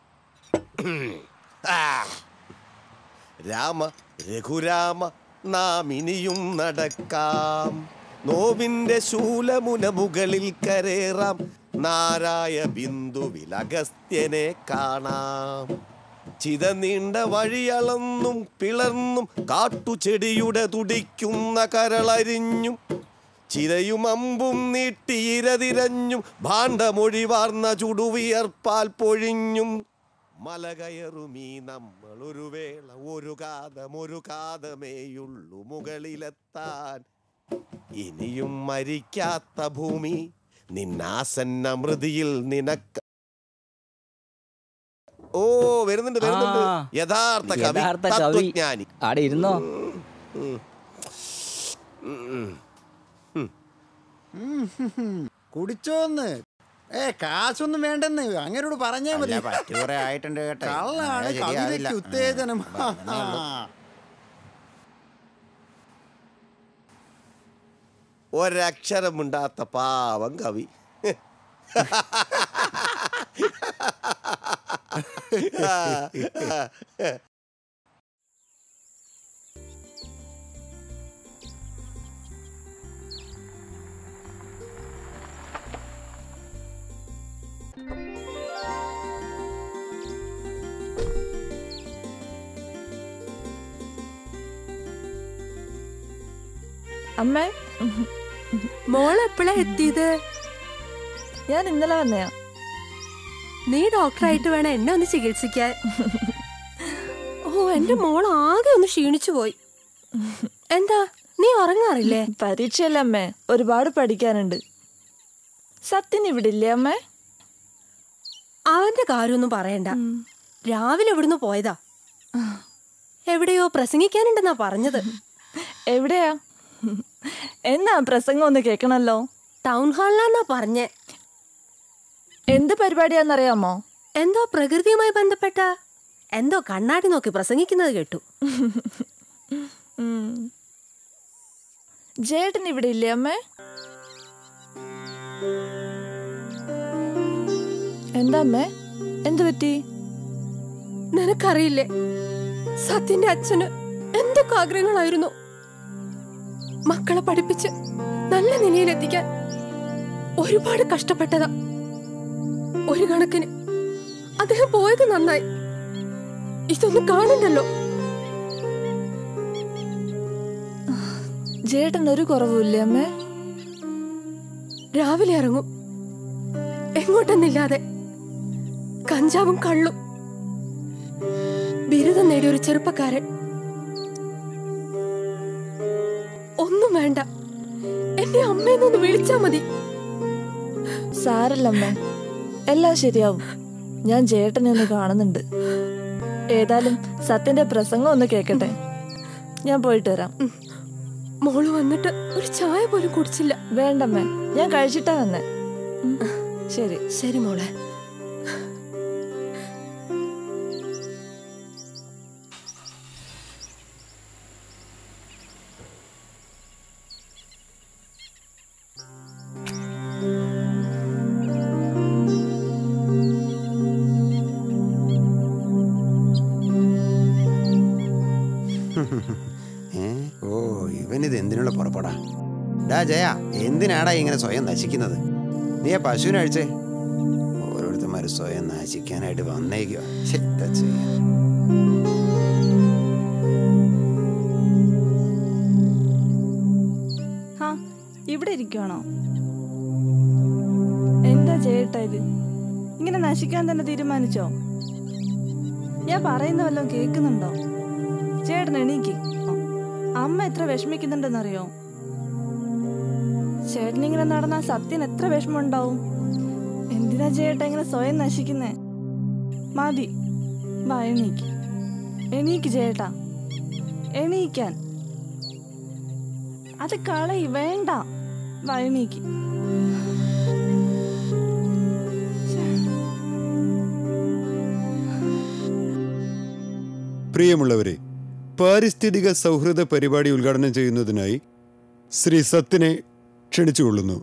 ആ. രാമ രഘുരാമ നാം ഇനിയും നടക്കാം നോവിന്റെ ശൂലമുന മുകളിൽ കരേറാം നാരായ ബിന്ദുവിൽ അഗസ്ത്യനെ കാണാം ചിത നീണ്ട വഴിയളന്നും പിളർന്നും കാട്ടുചെടിയുടെ തുടിക്കുന്ന കരളരിഞ്ഞും ചിരയും അമ്പും നീട്ടിയിരതിരഞ്ഞും ഭാണ്ഡമൊഴിവാർന്ന ചുടുവിയർപ്പാൽ പൊഴിഞ്ഞും മല കയറുമീ നമ്മൾ ഒരു വേള ഒരു കാതം ഒരു കാതമേയുള്ളു മുകളിലെത്താൻ ഇനിയും മരിക്കാത്ത ഭൂമി നിന്നാസന്ന മൃതിയിൽ നിനക്ക് ഓ വരുന്നുണ്ട് വരുന്നുണ്ട് ആ, യഥാർത്ഥ കവി യഥാർത്ഥ കവി. തത്വജ്ഞാനി ആടെ ഇരുന്നോ ഉം. ഉം. ഉം. കുടിച്ചോന്ന് ഏ കാശൊന്നും വേണ്ടെന്ന് അങ്ങനോട് പറഞ്ഞാ മതി അല്ല, പറ്റ് കുറെ ആയിട്ടുണ്ട് കേട്ടോ. കള്ളാണ് അത് ശരിയാവില്ല. കവിതയ്ക്ക് ഉത്തേജനം പറഞ്ഞേ ഉള്ളൂ. ഒരക്ഷരം മിണ്ടാത്ത പാവം കവി അമ്മേ മോൾ എപ്പോഴാ എത്തിയത് ഞാൻ ഇന്നലെ വന്നയാ നീ ഡോക്ടറായിട്ട് വേണം എന്നെ ഒന്ന് ചികിത്സിക്കാൻ ഓ എന്റെ മോൾ ആകെ ഒന്ന് ക്ഷീണിച്ചു പോയി എന്താ നീ ഉറങ്ങാറില്ലേ പരീക്ഷയല്ലേ അമ്മേ ഒരുപാട് പഠിക്കാനുണ്ട് സത്യൻ ഇവിടെ ഇല്ലേ അമ്മേ അവന്റെ കാര്യമൊന്നും പറയണ്ട രാവിലെ ഇവിടുന്ന് പോയതാ എവിടെയോ പ്രസംഗിക്കാനുണ്ടെന്നാ പറഞ്ഞത് എവിടെയാ എന്നാ പ്രസംഗം ഒന്ന് കേൾക്കണല്ലോ ടൗൺ ഹാളിലാന്നാ പറഞ്ഞേ എന്ത് പരിപാടിയാന്നറിയാമോ എന്തോ പ്രകൃതിയുമായി ബന്ധപ്പെട്ട എന്തോ കണ്ണാടി നോക്കി പ്രസംഗിക്കുന്നത് കേട്ടു ഉം. ജേട്ടൻ ഇവിടെ ഇല്ലേ അമ്മേ എന്താ അമ്മേ എന്തു പറ്റി നിനക്കറിയില്ലേ സത്യന്റെ അച്ഛന് എന്തൊക്കെ ആഗ്രഹങ്ങളായിരുന്നു മക്കളെ പഠിപ്പിച്ച് നല്ല നിലയിലെത്തിക്കാൻ ഒരുപാട് കഷ്ടപ്പെട്ടതാ ഒരു കണക്കിന് അദ്ദേഹം പോയത് നന്നായി ഇതൊന്നും കാണണ്ടല്ലോ ജേട്ടൻ ഒരു കുറവുമില്ലേ അമ്മേ രാവിലെ ഇറങ്ങും എങ്ങോട്ടെന്നില്ലാതെ കഞ്ചാവും കള്ളും ബിരുദം നേടിയ ഒരു ചെറുപ്പക്കാരൻ ഒന്നും വേണ്ട എന്നെ അമ്മയെന്നൊന്ന് വിളിച്ചാ മതി സാരല്ല അമ്മേ എല്ലാം ശരിയാവും ഞാൻ ജേട്ടനെ ഒന്ന് കാണുന്നുണ്ട് ഏതായാലും സത്യന്റെ പ്രസംഗം ഒന്ന് കേക്കട്ടെ ഞാൻ പോയിട്ട് വരാം മോള് വന്നിട്ട് ഒരു ചായ പോലും കുടിച്ചില്ല വേണ്ടമ്മേ ഞാൻ കഴിച്ചിട്ടാ വന്നേ ഉം, ശരി ശരി മോളെ ഏ? ഓ ഇവനിത് എന്തിനുള്ള പുറപ്പെടാ ഡാ ജയ എന്തിനാടാ ഇങ്ങനെ സ്വയം നശിക്കുന്നത് നീ ആ പശുവിനെ അഴിച്ചേ ഓരോരുത്തന്മാര് സ്വയം നശിക്കാനായിട്ട് വന്നേക്കുക എന്താ ചെയ്യാ ഹാ ഇവിടെ ഇരിക്കുവാണോ എന്താ ചേട്ടാ ഇത് ഇങ്ങനെ നശിക്കാൻ തന്നെ തീരുമാനിച്ചോ ഞാൻ പറയുന്ന വല്ലതും കേൾക്കുന്നുണ്ടോ ചേട്ടൻ എണീക്ക് അമ്മ എത്ര വിഷമിക്കുന്നുണ്ടെന്നറിയോ ചേട്ടൻ ഇങ്ങനെ നടന്നാൽ സത്യൻ എത്ര വിഷമമുണ്ടാവും എന്തിനാ ചേട്ടാ ഇങ്ങനെ സ്വയം നശിക്കുന്നേ മതി വാ എണീക്ക് എണീക്ക് ചേട്ടാ എണീക്കാൻ അത് കളയി വേണ്ട വഴമീക്ക് പ്രിയമുള്ളവരെ പാരിസ്ഥിതിക സൗഹൃദ പരിപാടി ഉദ്ഘാടനം ചെയ്യുന്നതിനായി ശ്രീ സത്തിനെ ക്ഷണിച്ചുകൊള്ളുന്നു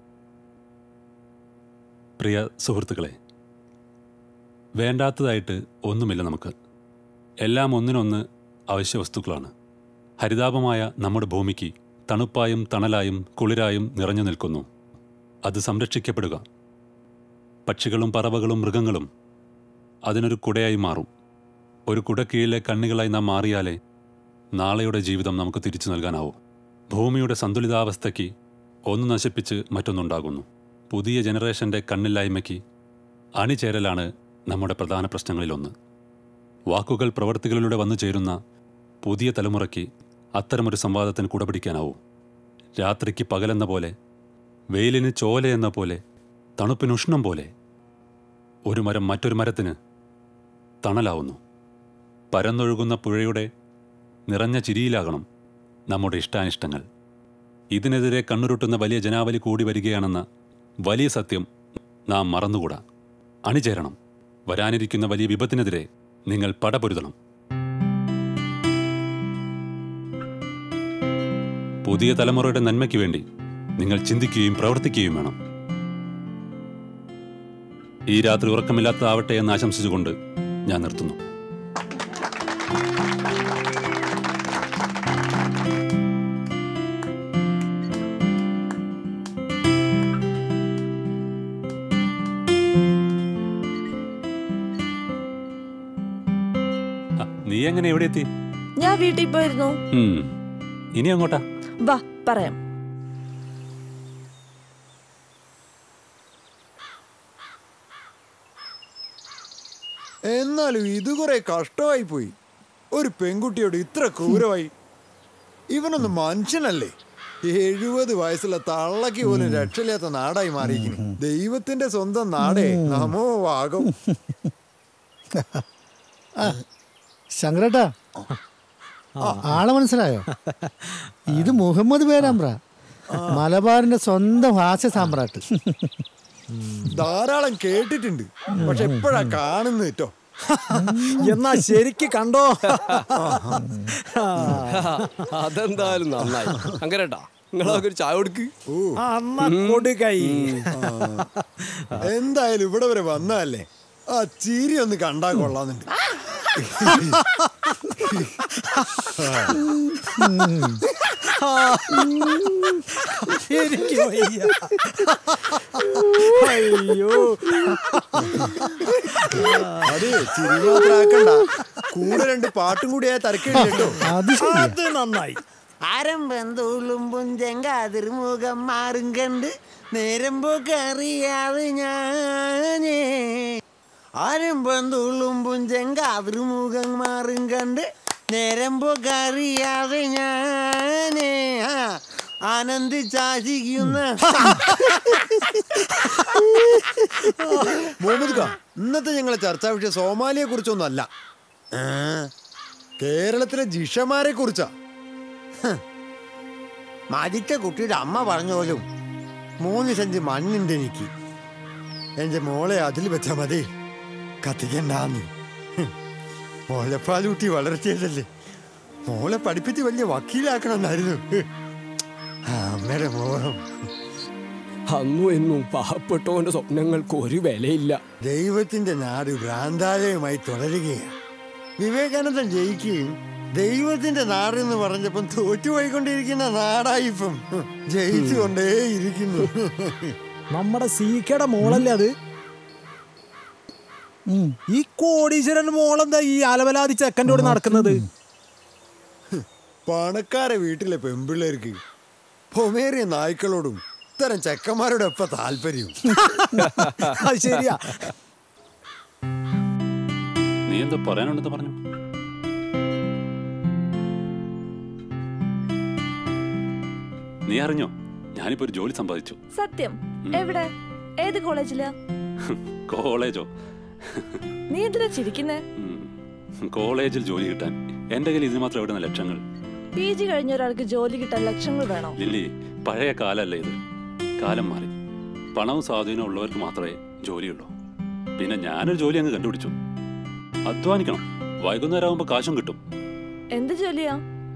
പ്രിയ സുഹൃത്തുക്കളെ വേണ്ടാത്തതായിട്ട് ഒന്നുമില്ല നമുക്ക് എല്ലാം ഒന്നിനൊന്ന് അവശ്യ വസ്തുക്കളാണ് ഹരിതാപമായ നമ്മുടെ ഭൂമിക്ക് തണുപ്പായും തണലായും കുളിരായും നിറഞ്ഞു നിൽക്കുന്നു അത് സംരക്ഷിക്കപ്പെടുക പക്ഷികളും പറവകളും മൃഗങ്ങളും അതിനൊരു കുടയായി മാറും ഒരു കുടക്കീഴിലെ കണ്ണികളായി നാം മാറിയാലേ നാളെയുടെ ജീവിതം നമുക്ക് തിരിച്ചു നൽകാനാവൂ ഭൂമിയുടെ സന്തുലിതാവസ്ഥയ്ക്ക് ഒന്ന് നശിപ്പിച്ച് മറ്റൊന്നുണ്ടാകുന്നു പുതിയ ജനറേഷന്റെ കണ്ണില്ലായ്മയ്ക്ക് അണിചേരലാണ് നമ്മുടെ പ്രധാന പ്രശ്നങ്ങളിലൊന്ന് വാക്കുകൾ പ്രവർത്തികളിലൂടെ വന്നു ചേരുന്ന പുതിയ തലമുറയ്ക്ക് അത്തരമൊരു സംവാദത്തിന് കുടപിടിക്കാനാവൂ രാത്രിക്ക് പകലെന്ന പോലെ വെയിലിന് ചോല എന്ന പോലെ തണുപ്പിന് ഉഷ്ണം പോലെ ഒരു മരം മറ്റൊരു മരത്തിന് തണലാവുന്നു പരന്നൊഴുകുന്ന പുഴയുടെ നിറഞ്ഞ ചിരിയിലാകണം നമ്മുടെ ഇഷ്ടാനിഷ്ടങ്ങൾ ഇതിനെതിരെ കണ്ണുരുട്ടുന്ന വലിയ ജനാവലി കൂടി വരികയാണെന്ന വലിയ സത്യം നാം മറന്നുകൂടാ അണിചേരണം വരാനിരിക്കുന്ന വലിയ വിപത്തിനെതിരെ നിങ്ങൾ പടപൊരുതണം പുതിയ തലമുറയുടെ നന്മയ്ക്ക് വേണ്ടി നിങ്ങൾ ചിന്തിക്കുകയും പ്രവർത്തിക്കുകയും വേണം ഈ രാത്രി ഉറക്കമില്ലാത്തതാവട്ടെ എന്ന് ആശംസിച്ചുകൊണ്ട് ഞാൻ നിർത്തുന്നു ആ, നീ എങ്ങനെ എവിടെ എത്തി ഞാൻ വീട്ടിൽ പോയിരുന്നു ഉം. ഇനി അങ്ങോട്ടാ വാ പറയാം എന്നാലും ഇത് കുറെ കഷ്ടമായി പോയി ഒരു പെൺകുട്ടിയോട് ഇത്ര ക്രൂരമായി ഇവനൊന്ന് മനുഷ്യനല്ലേ എഴുപത് വയസ്സുള്ള തള്ളക്ക് പോലും രക്ഷയില്ലാത്ത നാടായി മാറിയിരിക്കുന്നു ദൈവത്തിന്റെ സ്വന്തം നാടേ നമോ വാഗം ശങ്കരേട്ടാ ആളെ മനസ്സിലായോ ഇത് മുഹമ്മദ് പേരാമ്പ്ര മലബാറിന്റെ സ്വന്തം ഹാസ്യ സാമ്രാട്ട് ധാരാളം കേട്ടിട്ടുണ്ട് പക്ഷെ എപ്പോഴാ കാണുന്നത് കേട്ടോ എന്നാ ശരിക്ക് കണ്ടോ അതെന്തായാലും നന്നായി അങ്ങരട്ടാ നിങ്ങളൊക്കെ ഒരു ചായ കൊടുക്ക് കൊടുക്കൈ എന്തായാലും ഇവിടെ വരെ വന്നതല്ലേ ആ ചിരി ഒന്ന് കണ്ടാ കൊള്ളാന്നുണ്ട് ശരിക്കും വയ്യ. അയ്യോ അതെ ചിരി മാത്രാക്കണ്ട കൂടെ രണ്ട് പാട്ടും കൂടിയായ തരക്കേണ്ട കേട്ടോ അത് നന്നായി ആരംഭന്തോളുമ്പും ചെങ്കാതിർമുഖം മാറും കണ്ട് നേരം പോക്കറിയാതെ ഞാനേ ആരംഭന്തോളുമ്പും ചെങ്കാതിർമുഖം മാറും കണ്ട് നേരം പോക്കറിയാതെ ഞാനേ ആ ആനന്ദിച്ചാശിക്കുന്ന മുഹമ്മദ് ഖാൻ ഇന്നത്തെ ഞങ്ങളെ ചർച്ചാ വിഷയം സോമാലിയെ കുറിച്ചൊന്നും അല്ല കേരളത്തിലെ ജിഷമാരെ കുറിച്ചാ മരിച്ച കുട്ടിയുടെ അമ്മ പറഞ്ഞ പോലും മൂന്ന് സെന്റ് മണ്ണുണ്ട് എനിക്ക് എന്റെ മോളെ അതിൽ വെച്ചാ മതി കത്തിക്കണ്ടാന്ന് മോളെപ്പാലൂട്ടി വളർത്തിയതല്ലേ മോളെ പഠിപ്പിച്ച് വലിയ വക്കീലാക്കണമെന്നായിരുന്നു ആ, അമ്മയുടെ മോഹം അന്നും എന്നും പാവപ്പെട്ടവന്റെ സ്വപ്നങ്ങൾക്ക് ഒരു വിലയില്ല ദൈവത്തിന്റെ നാട് ഭ്രാന്താലയമായി തുടരുകയാണ് വിവേകാനന്ദൻ ജയിക്കുകയും ദൈവത്തിന്റെ നാട് എന്ന് പറഞ്ഞപ്പം തോറ്റുപോയിക്കൊണ്ടിരിക്കുന്ന നാടായിപ്പം ജയിച്ചുകൊണ്ടേയിരിക്കുന്നു നമ്മുടെ സീക്കയുടെ മോളല്ലേ അത് ഈ കോടീശ്വരൻ മോളെന്താ ഈ അലവലാതി ചെക്കൻ്റെ കൂടെ നടക്കുന്നത് പണക്കാരെ വീട്ടിലെ പെമ്പിള്ളേർക്ക് പൊമേറിയ നായ്ക്കളോടും ഇത്തരം ചെക്കന്മാരോട് എപ്പ താല്പര്യം അത് ശരിയാ നീ എന്തോ പറയാനുണ്ടെന്ന് പറഞ്ഞു നീ അറിഞ്ഞോ ഞാനിപ്പോ ഒരു ജോലി സമ്പാദിച്ചു സത്യം എവിടെ ഏത് കോളേജിലാ കോളേജോ നീ എന്തിനാ ചിരിക്കുന്നേ കോളേജിൽ ജോലി കിട്ടാൻ എന്റെ കയ്യിൽ ഇതിന് മാത്രം എവിടെ ലക്ഷങ്ങൾ പി ജി കഴിഞ്ഞ ഒരാൾക്ക് ജോലി കിട്ടാൻ ലക്ഷങ്ങൾ വേണോ ലില്ലി പഴയ കാലല്ല ഇത് കാലം മാറി പണവും സ്വാധീനവും ഉള്ളവർക്ക് മാത്രമേ ജോലിയുള്ളൂ പിന്നെ ഞാനൊരു ജോലി അങ്ങ് കണ്ടുപിടിച്ചു അധ്വാനിക്കണം വൈകുന്നേരം ആകുമ്പോൾ കാശും കിട്ടും എന്ത് ജോലിയാ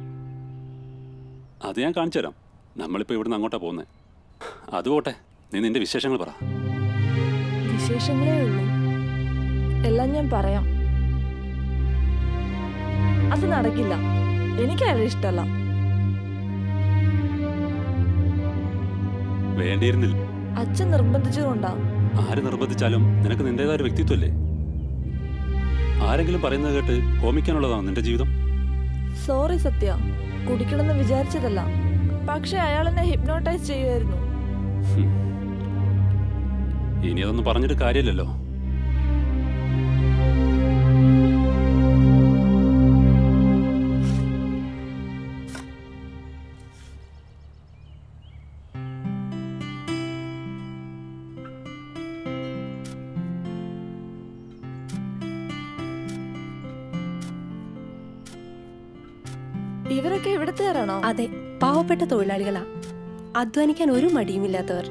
അത് ഞാൻ കാണിച്ചു തരാം നമ്മളിപ്പോൾ ഇവിടുന്ന് അങ്ങോട്ടാ പോകുന്നത് അത് പോട്ടെ നീ നിന്റെ വിശേഷങ്ങൾ പറ വിശേഷങ്ങളേ ഉള്ളൂ എല്ലാം ഞാൻ പറയാം അത് നടക്കില്ല എനിക്ക് അയാളെ ഇഷ്ടമല്ല വേണ്ടിയിരുന്നില്ല അച്ഛൻ നിർബന്ധിച്ചതുകൊണ്ടാ ആര് നിർബന്ധിച്ചാലും നിനക്ക് നിന്റേതായ ഒരു വ്യക്തിത്വമല്ലേ ആരെങ്കിലും പറയുന്നത് കേട്ട് ഹോമിക്കാനുള്ളതാണോ നിന്റെ ജീവിതം സോറി സത്യ കുടിക്കണമെന്ന് വിചാരിച്ചതല്ല പക്ഷെ അയാൾ എന്നെ ഹിപ്നോട്ടൈസ് ചെയ്യുമായിരുന്നു ഇനി അതൊന്നും പറഞ്ഞിട്ട് കാര്യമില്ലല്ലോ ഇവരൊക്കെ ഇവിടുത്തുകാരാണോ അതെ പാവപ്പെട്ട തൊഴിലാളികളാ അധ്വാനിക്കാൻ ഒരു മടിയുമില്ലാത്തവർ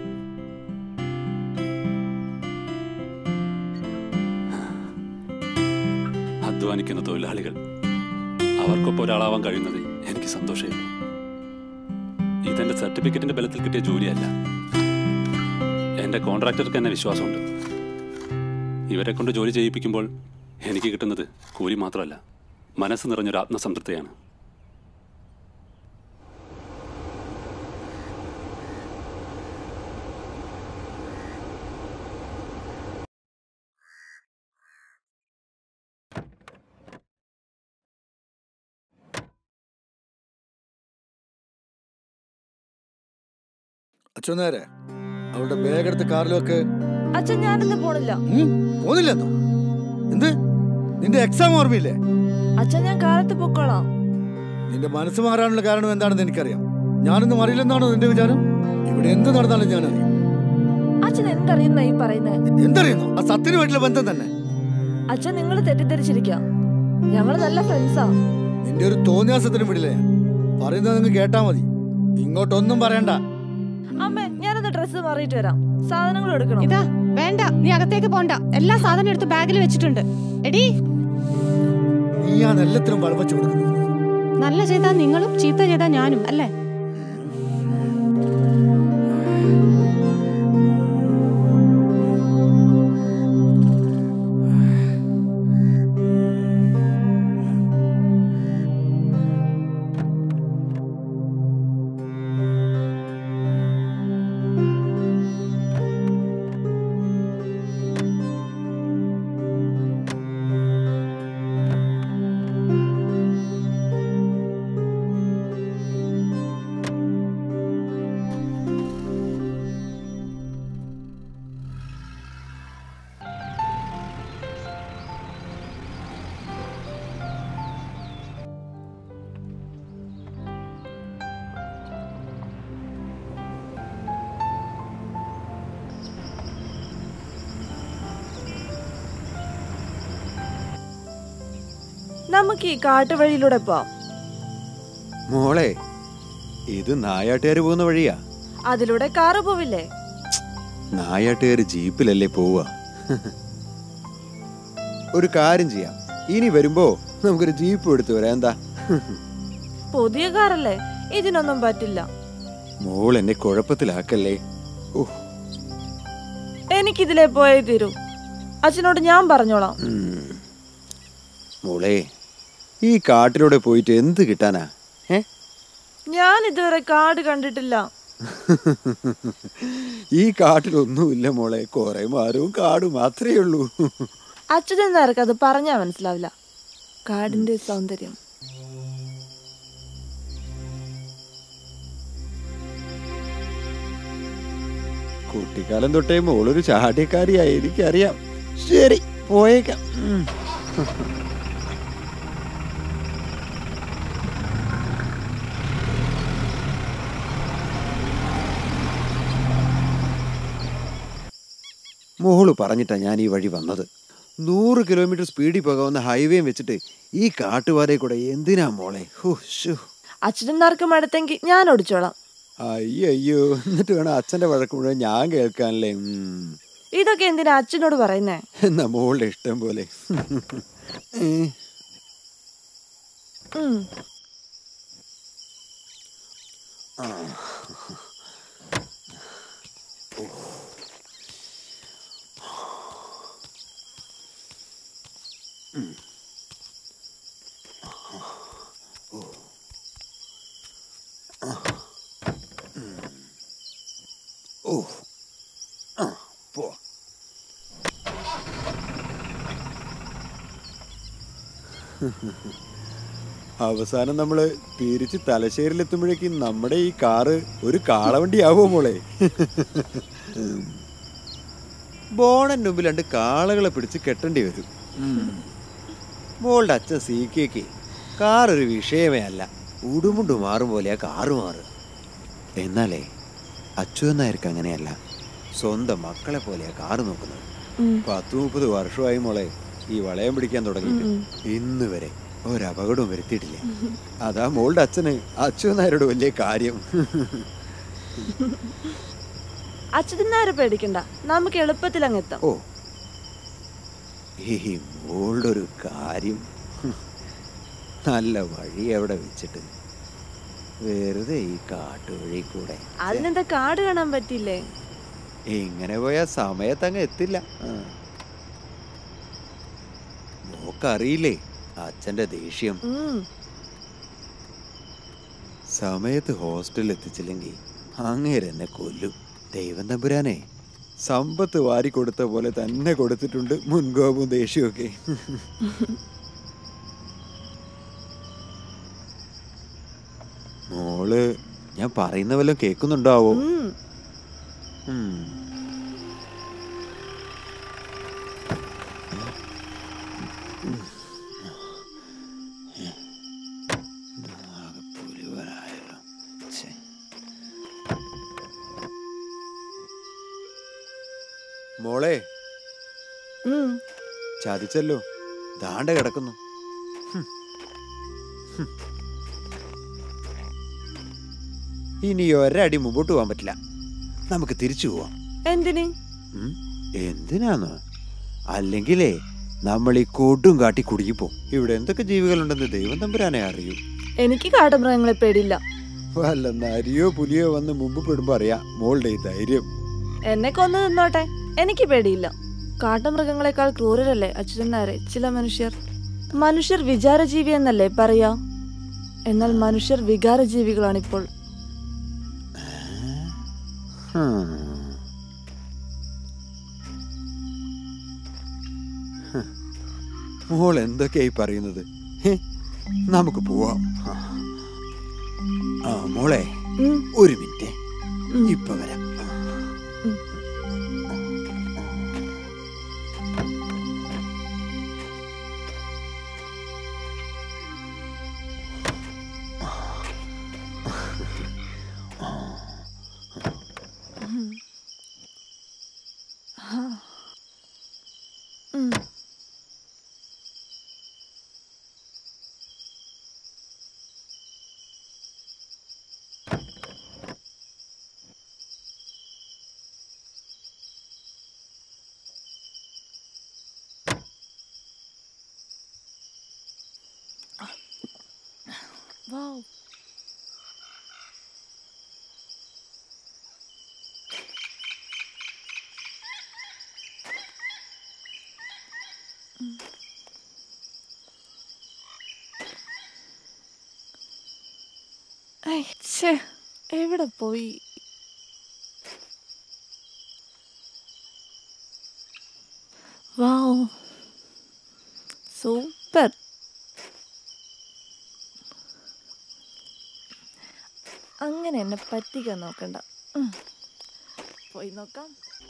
അധ്വാനിക്കുന്ന തൊഴിലാളികൾ അവർക്കൊപ്പം ഒരാളാവാൻ കഴിയുന്നത് എനിക്ക് സന്തോഷമേ ഉള്ളൂ ഇതെന്റെ സർട്ടിഫിക്കറ്റിന്റെ ബലത്തിൽ കിട്ടിയ ജോലിയല്ല എന്റെ കോൺട്രാക്ടർക്ക് എന്നെ വിശ്വാസമുണ്ട് ഇവരെ കൊണ്ട് ജോലി ചെയ്യിപ്പിക്കുമ്പോൾ എനിക്ക് കിട്ടുന്നത് കൂലി മാത്രമല്ല മനസ്സ് നിറഞ്ഞൊരു ആത്മസംതൃപ്തിയാണ് അച്ഛൻ നേരെ അവളുടെ ബാഗ് എടുത്ത് കാറിൽ വെക്ക് അച്ഛൻ ഞാനിന്ന് പോണില്ല പോന്നില്ലെന്നോ എന്ത് നിന്റെ എക്സാം ഓർമ്മയില്ലേ അച്ഛൻ ഞാൻ കാലത്ത് പൊക്കോളാം നിന്റെ മനസ്സ് മാറാനുള്ള കാരണം എന്താണെന്ന് എനിക്കറിയാം ഞാനൊന്നും അറിയില്ലെന്നാണോ നിന്റെ വിചാരം ഇവിടെ എന്ത് നടന്നാലും ഞാൻ അറിയും അച്ഛൻ എന്തറിയുന്ന ഈ പറയുന്നത് എന്തറിയുന്നു ആ സത്യനുമായിട്ടുള്ള ബന്ധം തന്നെ അച്ഛൻ നിങ്ങൾ തെറ്റിദ്ധരിച്ചിരിക്കാം ഞങ്ങൾ നല്ല ഫ്രണ്ട്സാ നിന്റെ ഒരു തോന്നിയാസത്തിനും വിടില്ല ഞാൻ പറയുന്നത് നിങ്ങൾ കേട്ടാ മതി ഇങ്ങോട്ടൊന്നും പറയണ്ട അമ്മേ ഞാനൊന്ന് ഡ്രസ്സ് മാറിയിട്ട് വരാം സാധനങ്ങൾ എടുക്കണം ഇതാ വേണ്ട നീ അകത്തേക്ക് പോണ്ട എല്ലാ സാധനം എടുത്ത് ബാഗിൽ വെച്ചിട്ടുണ്ട് എടി നീയാണ് എല്ലാത്തിനും വളവച്ചു കൊടുക്കുന്നത് നല്ല ചെയ്താ നിങ്ങളും ചീത്ത ചെയ്താ ഞാനും അല്ലേ നമുക്ക് ഈ കാട്ടുവഴിയിലൂടെ പോവാം മോളെ ഇത് നായാട്ടുകാർ പോകുന്ന വഴിയാ അതിലൂടെ കാറ് പോവില്ലേ നായാട്ടുകാർ ജീപ്പിലല്ലേ പോവുക ഒരു കാര്യം ചെയ്യാം ഇനി വരുമ്പോ നമുക്കൊരു ജീപ്പ് എടുത്തു വരാം എന്താ പുതിയ കാറല്ലേ ഇതിനൊന്നും പറ്റില്ല മോൾ എന്നെ കുഴപ്പത്തിലാക്കല്ലേ ഓ എനിക്കിതിലേ പോയേ തീരൂ അച്ഛനോട് ഞാൻ പറഞ്ഞോളാം ഉം. മോളെ ഈ കാട്ടിലൂടെ പോയിട്ട് എന്ത് കിട്ടാനാ ഏ ഞാൻ ഇതുവരെ കാട് കണ്ടിട്ടില്ല ഈ കാട്ടിലൊന്നുമില്ല മോളെ കുറെ മരവും കാടും മാത്രമേ ഉള്ളൂ അച്ഛനും നേർക്ക് അത് പറഞ്ഞാ മനസ്സിലാവില്ല കാടിന്റെ സൗന്ദര്യം കുട്ടിക്കാലം തൊട്ടേ മോളൊരു ചാടിയക്കാരിയായി എനിക്കറിയാം ശരി പോയേക്കാം ഉം. മോള് പറഞ്ഞിട്ടാ ഞാൻ ഈ വഴി വന്നത് നൂറ് കിലോമീറ്റർ സ്പീഡിൽ പോകാവുന്ന ഹൈവേയും വെച്ചിട്ട് ഈ കാട്ടുപാതയിൽ കൂടെ എന്തിനാ മോളെ ഹോ ശോ അച്ഛനെന്നാർക്ക് മടുത്തെങ്കിൽ ഞാൻ ഓടിച്ചോളാം അയ്യോ അയ്യോ എന്നിട്ട് വേണം അച്ഛന്റെ വഴക്ക് മുഴുവൻ ഞാൻ കേൾക്കാനല്ലേ ഉം. ഇതൊക്കെ എന്തിനാ അച്ഛനോട് പറയുന്നേ എന്നാ മോളുടെ ഇഷ്ടം പോലെ ഏ, ഉം. ആ. ഉം. ഓ ആ പോ അവസാനം നമ്മള് തിരിച്ച് തലശ്ശേരിയിലെത്തുമ്പോഴേക്കും നമ്മുടെ ഈ കാറ് ഒരു കാളവണ്ടി ആവുമോ മോളെ ബോണന്റെ മുമ്പിൽ രണ്ട് കാളകളെ പിടിച്ച് കെട്ടേണ്ടി വരും ഉം. മോളുടെ അച്ഛൻ സി കെക്ക് കാർ ഒരു വിഷയമേ അല്ല ഉടുമുണ്ട് മാറും പോലെയാ കാറ് മാറുക എന്നാലേ അച്യുതൻ നായർക്ക് അങ്ങനെയല്ല സ്വന്തം മക്കളെ പോലെയാ കാറ് നോക്കുന്നത് ഉം. പത്ത് മുപ്പത് വർഷമായി മോളെ ഈ വളയം പിടിക്കാൻ തുടങ്ങിയിട്ട് ഉം. ഇന്ന് വരെ ഒരപകടവും വരുത്തിയിട്ടില്ല അതാ മോളുടെ അച്ഛന് അച്യുതൻ നായരോട് വലിയ കാര്യം അച്ഛനാരെ പേടിക്കണ്ട നമുക്ക് എളുപ്പത്തിൽ അങ്ങ് എത്താം ഓ ഈ മോളുടെ ഒരു കാര്യം നല്ല വഴി അവിടെ വെച്ചിട്ട് വെറുതെ ഈ കാട്ടുവഴി കൂടെ അതിനെന്താ കാട് കാണാൻ പറ്റില്ലേ ഇങ്ങനെ പോയാൽ സമയത്തങ്ങ് എത്തില്ല ആ. മോക്കറിയില്ലേ അച്ഛന്റെ ദേഷ്യം ഉം. സമയത്ത് ഹോസ്റ്റലിൽ എത്തിച്ചില്ലെങ്കിൽ അങ്ങേര് എന്നെ കൊല്ലും ദൈവം തമ്പുരാനെ സമ്പത്ത് വാരി കൊടുത്ത പോലെ തന്നെ കൊടുത്തിട്ടുണ്ട് മുൻകോപവും ദേഷ്യമൊക്കെ മോള് ഞാൻ പറയുന്ന വല്ലതും കേൾക്കുന്നുണ്ടാവോ ഉം. ഉം. മോളെ ഉം. ചതിച്ചല്ലോ ദാണ്ട കിടക്കുന്നു ഹും. ഹും. ഇനി ഒരടി മുമ്പോട്ട് പോകാൻ പറ്റില്ല നമുക്ക് തിരിച്ചു പോവാം എന്തിന് ഉം? എന്തിനാന്ന് അല്ലെങ്കിലേ നമ്മൾ ഈ കൊടും കാട്ടി കുടുങ്ങിപ്പോ ഇവിടെ എന്തൊക്കെ ജീവികളുണ്ടെന്ന് ദൈവം തമ്പുരാനെ അറിയൂ എനിക്ക് കാട്ടുമൃഗങ്ങളെ പേടിയില്ല വല്ല നരിയോ പുലിയോ വന്ന് മുമ്പ് പെടുമ്പോ അറിയാം മോളുടെ ഈ ധൈര്യം എന്നെ കൊന്നു നിന്നോട്ടെ എനിക്ക് പേടിയില്ല കാട്ടുമൃഗങ്ങളെക്കാൾ ക്രൂരരല്ലേ അച്യുതനാരെ ചില മനുഷ്യർ മനുഷ്യർ വിചാരജീവി എന്നല്ലേ പറയാ എന്നാൽ മനുഷ്യർ വികാരജീവികളാണിപ്പോൾ ഹും. ഹ്. മോൾ എന്തൊക്കെയായി പറയുന്നത് ഹെ, നമുക്ക് പോവാം ആ. ആ മോളെ ഉം. ഒരു മിനിറ്റ് ഇപ്പൊ വരാം ഉം. Wow. ഐ, ഛേ, എവിടെ പോയി വാവ് സൂപ്പർ അങ്ങനെ എന്നെ പറ്റിക്കാൻ നോക്കണ്ട ഉം. പോയി നോക്കാം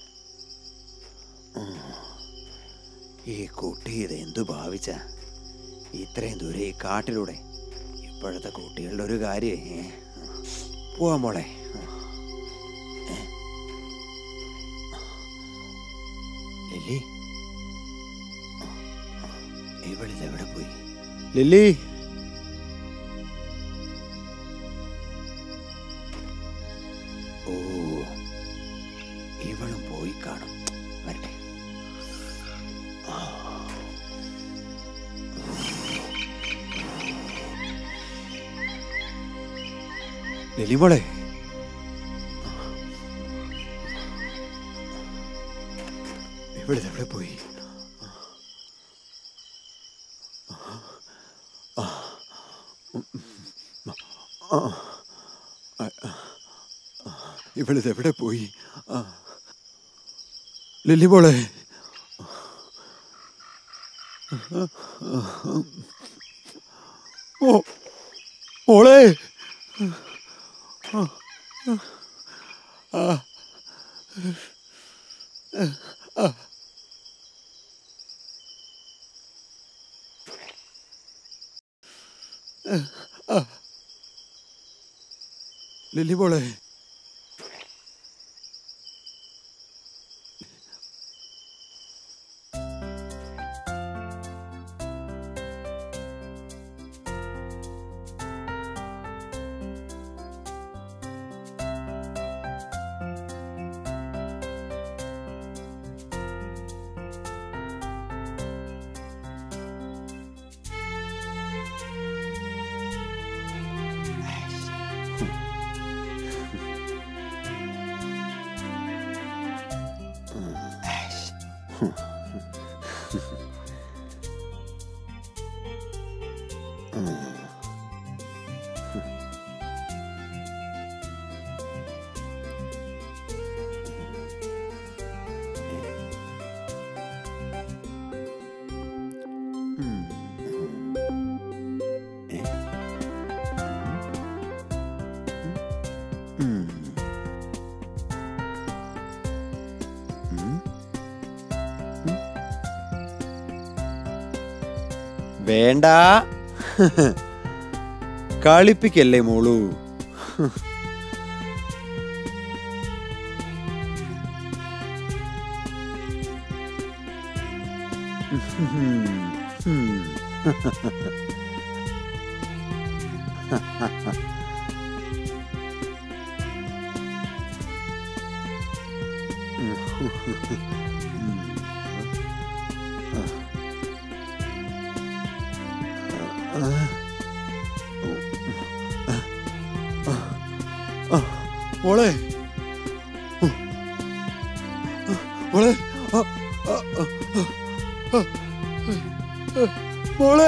ഈ കുട്ടി ഇത് എന്തു ഭാവിച്ച ഇത്രയും ദൂരെ ഈ കാട്ടിലൂടെ ഇപ്പോഴത്തെ കുട്ടികളുടെ ഒരു കാര്യം ഏ? പോവാ മോളെ ഏ? ലില്ലി ഇവളിത് എവിടെ പോയി ലില്ലി ലിലിമോളെ ഇവിടെ എവിടെ പോയി ആ. ആ. ആ. ഇവളിത് എവിടെ പോയി ആ. ലില്ലിമോളെ ഓ മോളെ ആ. ആ. ആ. ലില്ലി മോളെ വേണ്ട കളിപ്പിക്കല്ലേ മോളു മോളെ മോളെ ആ, ആ, ആ, ആ, ആ, മോളെ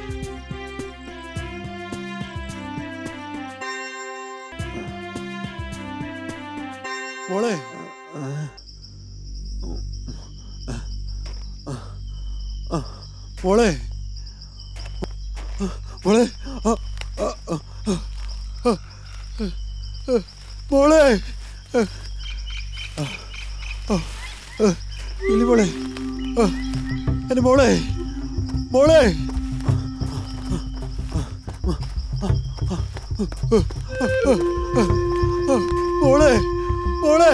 മോളെ മോളെ മോളെ ആ, ആ, ആ, ആ, ആ, മോളെ ആ, ആ, ആ, ഇല്ലി മോളെ ആ, എൻ്റെ മോളെ മോളെ മോളെ മോളെ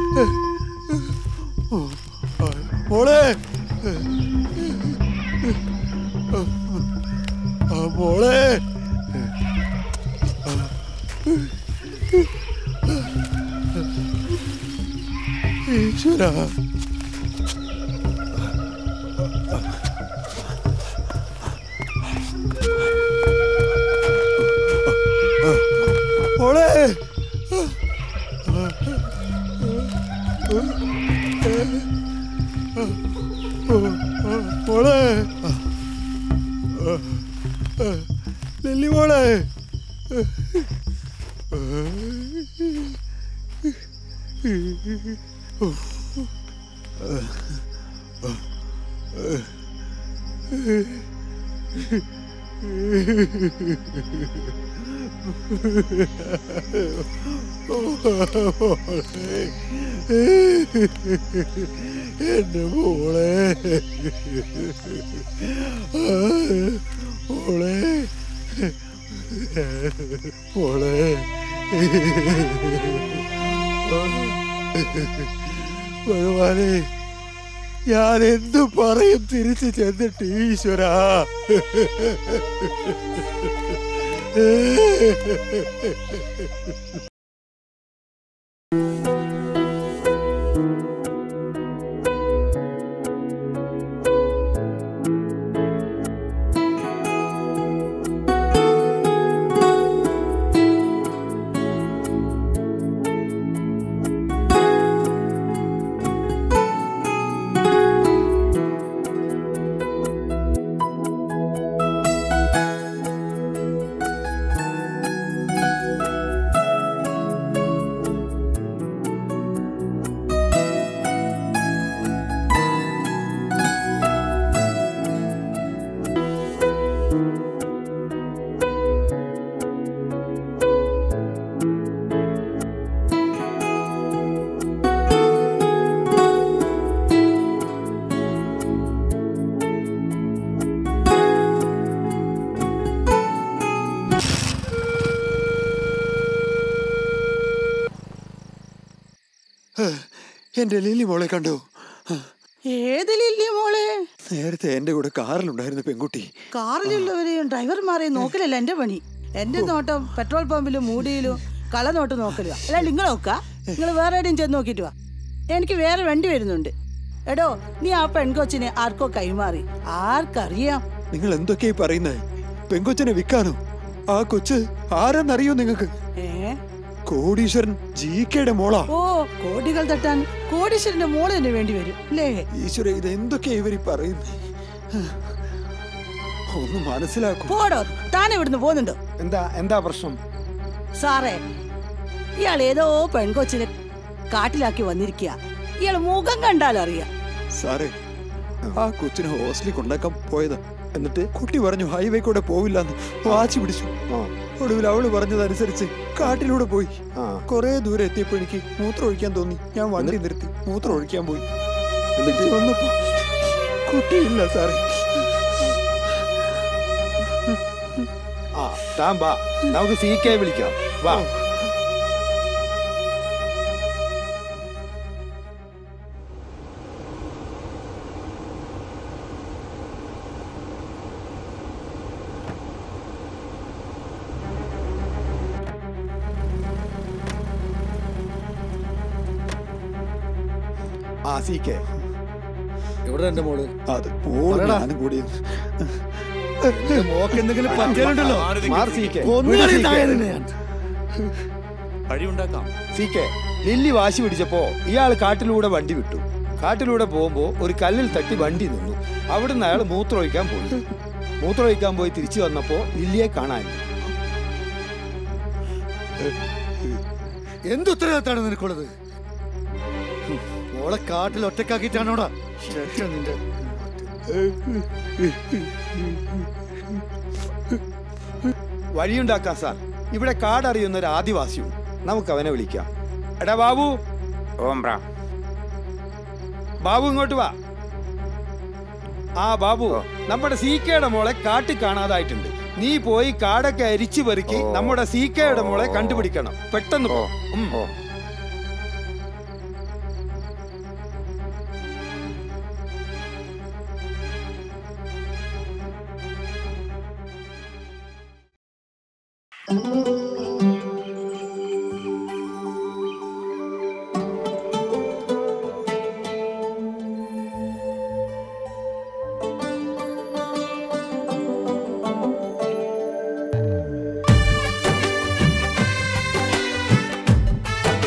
മോളെ ആ, മോളെ ഈശ്വര മോളെ മോളെ ലില്ലി മോളെ എന്റെ മോളെ മോളെ മോളെ ഭഗവാനെ ഞാൻ എന്തു പറയും തിരിച്ചു ചെന്നിട്ട് ഈശ്വരാ എന്റെ ലില്ലി മോളെ കണ്ടു ഏത് ലില്ലി മോളെ നേരത്തെ എന്റെ കൂടെ കാറിലുണ്ടായിരുന്ന പെൺകുട്ടി കാറിലുള്ളവരെയും ഡ്രൈവർമാരെയും നോക്കലല്ല എന്റെ പണി എന്റെ നോട്ടം പെട്രോൾ പമ്പിലും മൂടിയിലും കളനോട്ട് നോക്കലുക അല്ല നിങ്ങൾ നോക്ക നിങ്ങൾ വേറെ എവിടെയും ചെന്ന് നോക്കിട്ട് വാ എനിക്ക് വേറെ വണ്ടി വരുന്നുണ്ട് എടോ നീ ആ പെൺകൊച്ചിനെ ആർക്കോ കൈമാറി ആർക്കറിയാം നിങ്ങൾ എന്തൊക്കെയായി പറയുന്നത് പെൺകൊച്ചിനെ വിൽക്കാനോ ആ കൊച്ച് ആരെന്നറിയോ നിങ്ങൾക്ക് ഏ കോടീശ്വരൻ ജി കെയുടെ മോളാ ഓ കോടികൾ തട്ടാൻ കോടീശ്വരന്റെ മോള് തന്നെ വേണ്ടി വരും അല്ലേ ഈശ്വര ഇത് എന്തൊക്കെയാ ഇവര് പറയുന്നത് ഒന്ന് മനസ്സിലാക്കും പോടോ താൻ ഇവിടുന്ന് പോകുന്നുണ്ടോ എന്താ എന്താ പ്രശ്നം സാറേ ഇയാൾ ഏതോ പെൺകൊച്ചിനെ കാട്ടിലാക്കി വന്നിരിക്കുക ഇയാൾ മുഖം കണ്ടാൽ അറിയാം സാറേ ആ കൊച്ചിനെ ഹോസ്റ്റലിൽ കൊണ്ടാക്കാൻ പോയതാ എന്നിട്ട് കുട്ടി പറഞ്ഞു ഹൈവേ കൂടെ പോവില്ലെന്ന് വാച്ചി പിടിച്ചു ഒടുവിൽ അവള് പറഞ്ഞതനുസരിച്ച് കാട്ടിലൂടെ പോയി കുറെ ദൂരെ എത്തിയപ്പോ എനിക്ക് മൂത്രം ഒഴിക്കാൻ തോന്നി ഞാൻ വണ്ടി നിർത്തി മൂത്രം ഒഴിക്കാൻ പോയി എന്നിട്ട് വന്നപ്പോ കുട്ടിയില്ല സാറേ ആ താൻ വാ നമുക്ക് സി കെ വിളിക്കാം വാ ആ സി കെ എവിടെ എന്റെ മോള് അത് പോയി പറയടാ. ഞാനും കൂടി എന്റെ മോക്ക് എന്തെങ്കിലും പറ്റിയാലുണ്ടല്ലോ മാർ സി കെ കൊന്നുകളി നായതിനെ ഞാൻ. വഴിയുണ്ടാക്കാം സി കെ ലില്ലി വാശി പിടിച്ചപ്പോ ഇയാൾ കാട്ടിലൂടെ വണ്ടി വിട്ടു കാട്ടിലൂടെ പോകുമ്പോ ഒരു കല്ലിൽ തട്ടി വണ്ടി നിന്നു അവിടുന്ന് അയാൾ മൂത്രമൊഴിക്കാൻ പോയി മൂത്രമൊഴിക്കാൻ പോയി തിരിച്ചു വന്നപ്പോ ലില്ലിയെ കാണാൻ എന്ത് ഉത്തരവാദിത്താണ് നിനക്കുള്ളത് ഹും, മോളെ കാട്ടിൽ ഒറ്റക്കാക്കിട്ടാണോടാ ശേഷം നിന്റെ വഴിയുണ്ടാക്കാം സാർ ഇവിടെ കാടറിയുന്ന ഒരു ആദിവാസിയുണ്ട് നമുക്ക് അവനെ വിളിക്കാം എടാ ബാബു ഓം ബ്രാ ബാബു ഇങ്ങോട്ട് വാ ആ ബാബു നമ്മുടെ സി കെയുടെ മോളെ കാട്ടിൽ കാണാതായിട്ടുണ്ട് നീ പോയി കാടൊക്കെ അരിച്ചു പെറുക്കി നമ്മുടെ സി കെയുടെ മോളെ കണ്ടുപിടിക്കണം പെട്ടെന്ന് പോ ഉം. ആ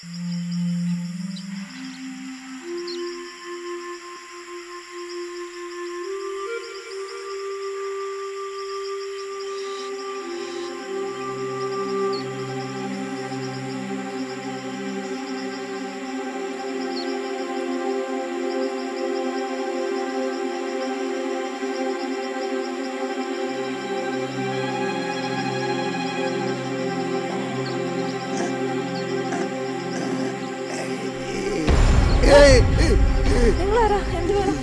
നിങ്ങളാരാ എന്ത് വേണം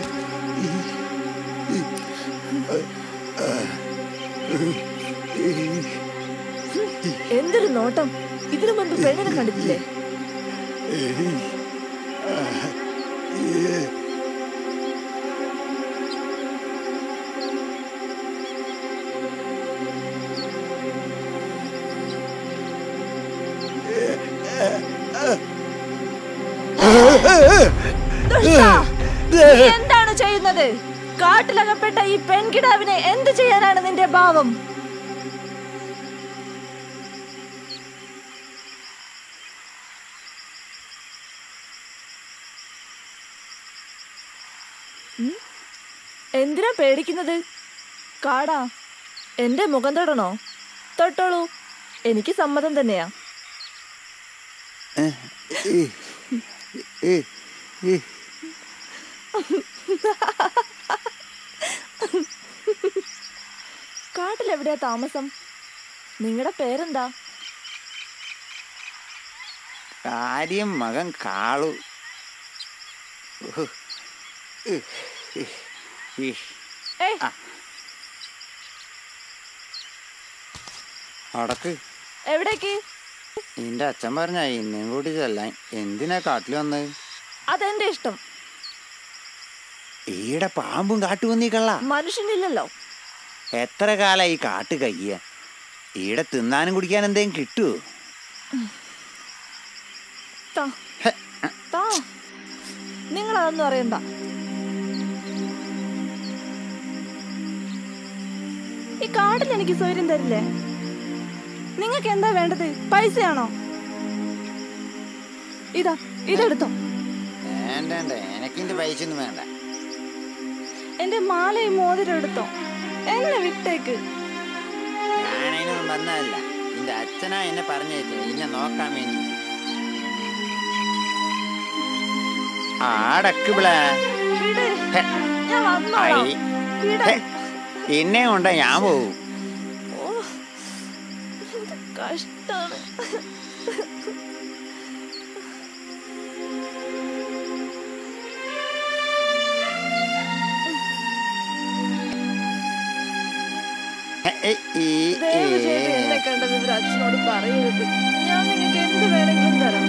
എന്തൊരു നോട്ടം ഇതിനു മുൻപ് പെണ്ണിനെ കണ്ടിട്ടില്ലേ ദുഷ്ടാ, നീ എന്താണ് ചെയ്യുന്നത് കാട്ടിലകപ്പെട്ട ഈ പെൺകിടാവിനെ എന്ത് ചെയ്യാനാണ് നിന്റെ ഭാവം ഉം? എന്തിനാ പേടിക്കുന്നത് കാടാ എന്റെ മുഖം തൊടണോ തൊട്ടോളൂ എനിക്ക് സമ്മതം തന്നെയാ കാട്ടിലെവിടെയാ താമസം നിങ്ങളുടെ പേരെന്താ കാര്യം മകൻ കാളു ഉഹ്. ഇഹ്. ഇഹ്. ഇഹ്. ഏയ് ആ. അടക്ക് എവിടേക്ക് നിന്റെ അച്ഛൻ പറഞ്ഞ ഇന്നേം കൂടി ചെല്ലാൻ എന്തിനാ കാട്ടിൽ വന്നത് അതെന്റെ ഇഷ്ടം ഈടെ പാമ്പും കാട്ടു വന്നീ കള്ള മനുഷ്യനില്ലല്ലോ എത്ര കാലായി കാട്ട് കയ്യ ഈടെ തിന്നാനും കുടിക്കാനും എന്തെങ്കിലും കിട്ടുമോ താ താ നിങ്ങൾ അതൊന്നും അറിയണ്ട ഈ കാട്ടിൽ എനിക്ക് സ്വൈര്യം തരില്ലേ നിങ്ങൾക്ക് എന്താ വേണ്ടത് പൈസയാണോ ഇതാ ഇതെടുത്തോ വേണ്ട വേണ്ട എനക്കിന്റെ പൈസ ഒന്നും വേണ്ട എന്റെ മാലയും മോതിരം എടുത്തോ എന്നെ വിട്ടേക്ക് ഞാനതിനൊന്നും വന്നതല്ല നിന്റെ അച്ഛനാ എന്നെ പറഞ്ഞേച്ചേ എന്നെ നോക്കാൻ വേണ്ടി ആടക്ക് വിളേ വിട് ഞാൻ വന്നോളാം വിട് എന്നെ കൊണ്ട ഞാൻ പോവും ഓ എന്ത് കഷ്ടാണ് ദയവ് ചെയ്ത് എന്നെ കണ്ട വിവരം അച്ഛനോട് പറയരുത് ഞാൻ നിങ്ങൾക്ക് എന്ത് വേണമെങ്കിലും തരാം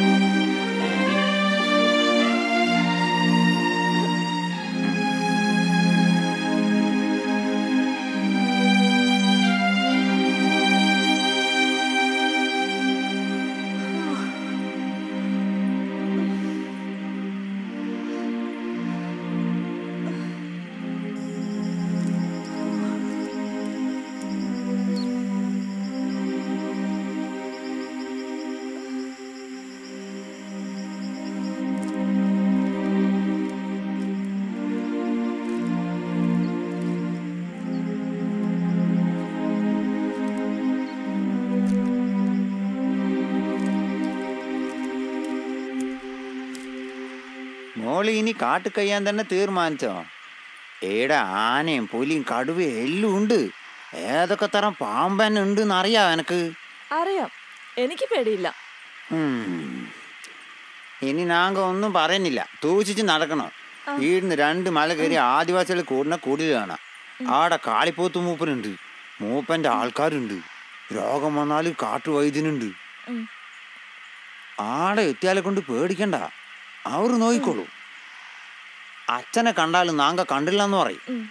മോള് ഇനി കാട്ട് കഴിയാൻ തന്നെ തീരുമാനിച്ചോ ഏടെ ആനയും പുലിയും കടുവയും എല്ലാം ഉണ്ട് ഏതൊക്കെ തരം പാമ്പൻ ഉണ്ട് എന്നറിയാം എനക്ക് അറിയാം എനിക്ക് പേടിയില്ല ഉം. ഇനി നാങ്ക ഒന്നും പറയുന്നില്ല തൂച്ചിച്ച് നടക്കണം വീടിന് രണ്ട് മല കയറി ആദിവാസികൾ കൂടുന്ന കൂടുതൽ കാണാം ആടെ കാളിപ്പോത്ത് മൂപ്പനുണ്ട് മൂപ്പന്റെ ആൾക്കാരുണ്ട് രോഗം വന്നാൽ കാട്ടുവൈദ്യനുണ്ട് ഉം. ആടെ എത്തിയാലെ കൊണ്ട് പേടിക്കണ്ട അവർ നോയിക്കോളൂ അച്ഛനെ കണ്ടാലും നാങ്ക കണ്ടില്ലെന്ന് പറയും ഉം.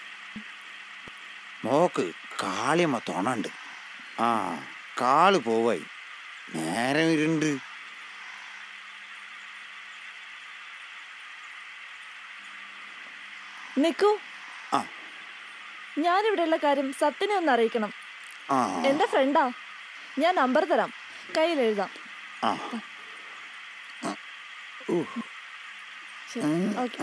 മോക്ക് കാളിയമ്മ തുണണ്ട് ആ കാള് പോവായി നേരം ഇരുണ്ട് നിക്കൂ ആ. ഞാനിവിടെയുള്ള കാര്യം സത്യനെ ഒന്ന് അറിയിക്കണം ആ എന്റെ ഫ്രണ്ടാ ഞാൻ നമ്പർ തരാം കയ്യിൽ എഴുതാം ആ ശരി ഓക്കെ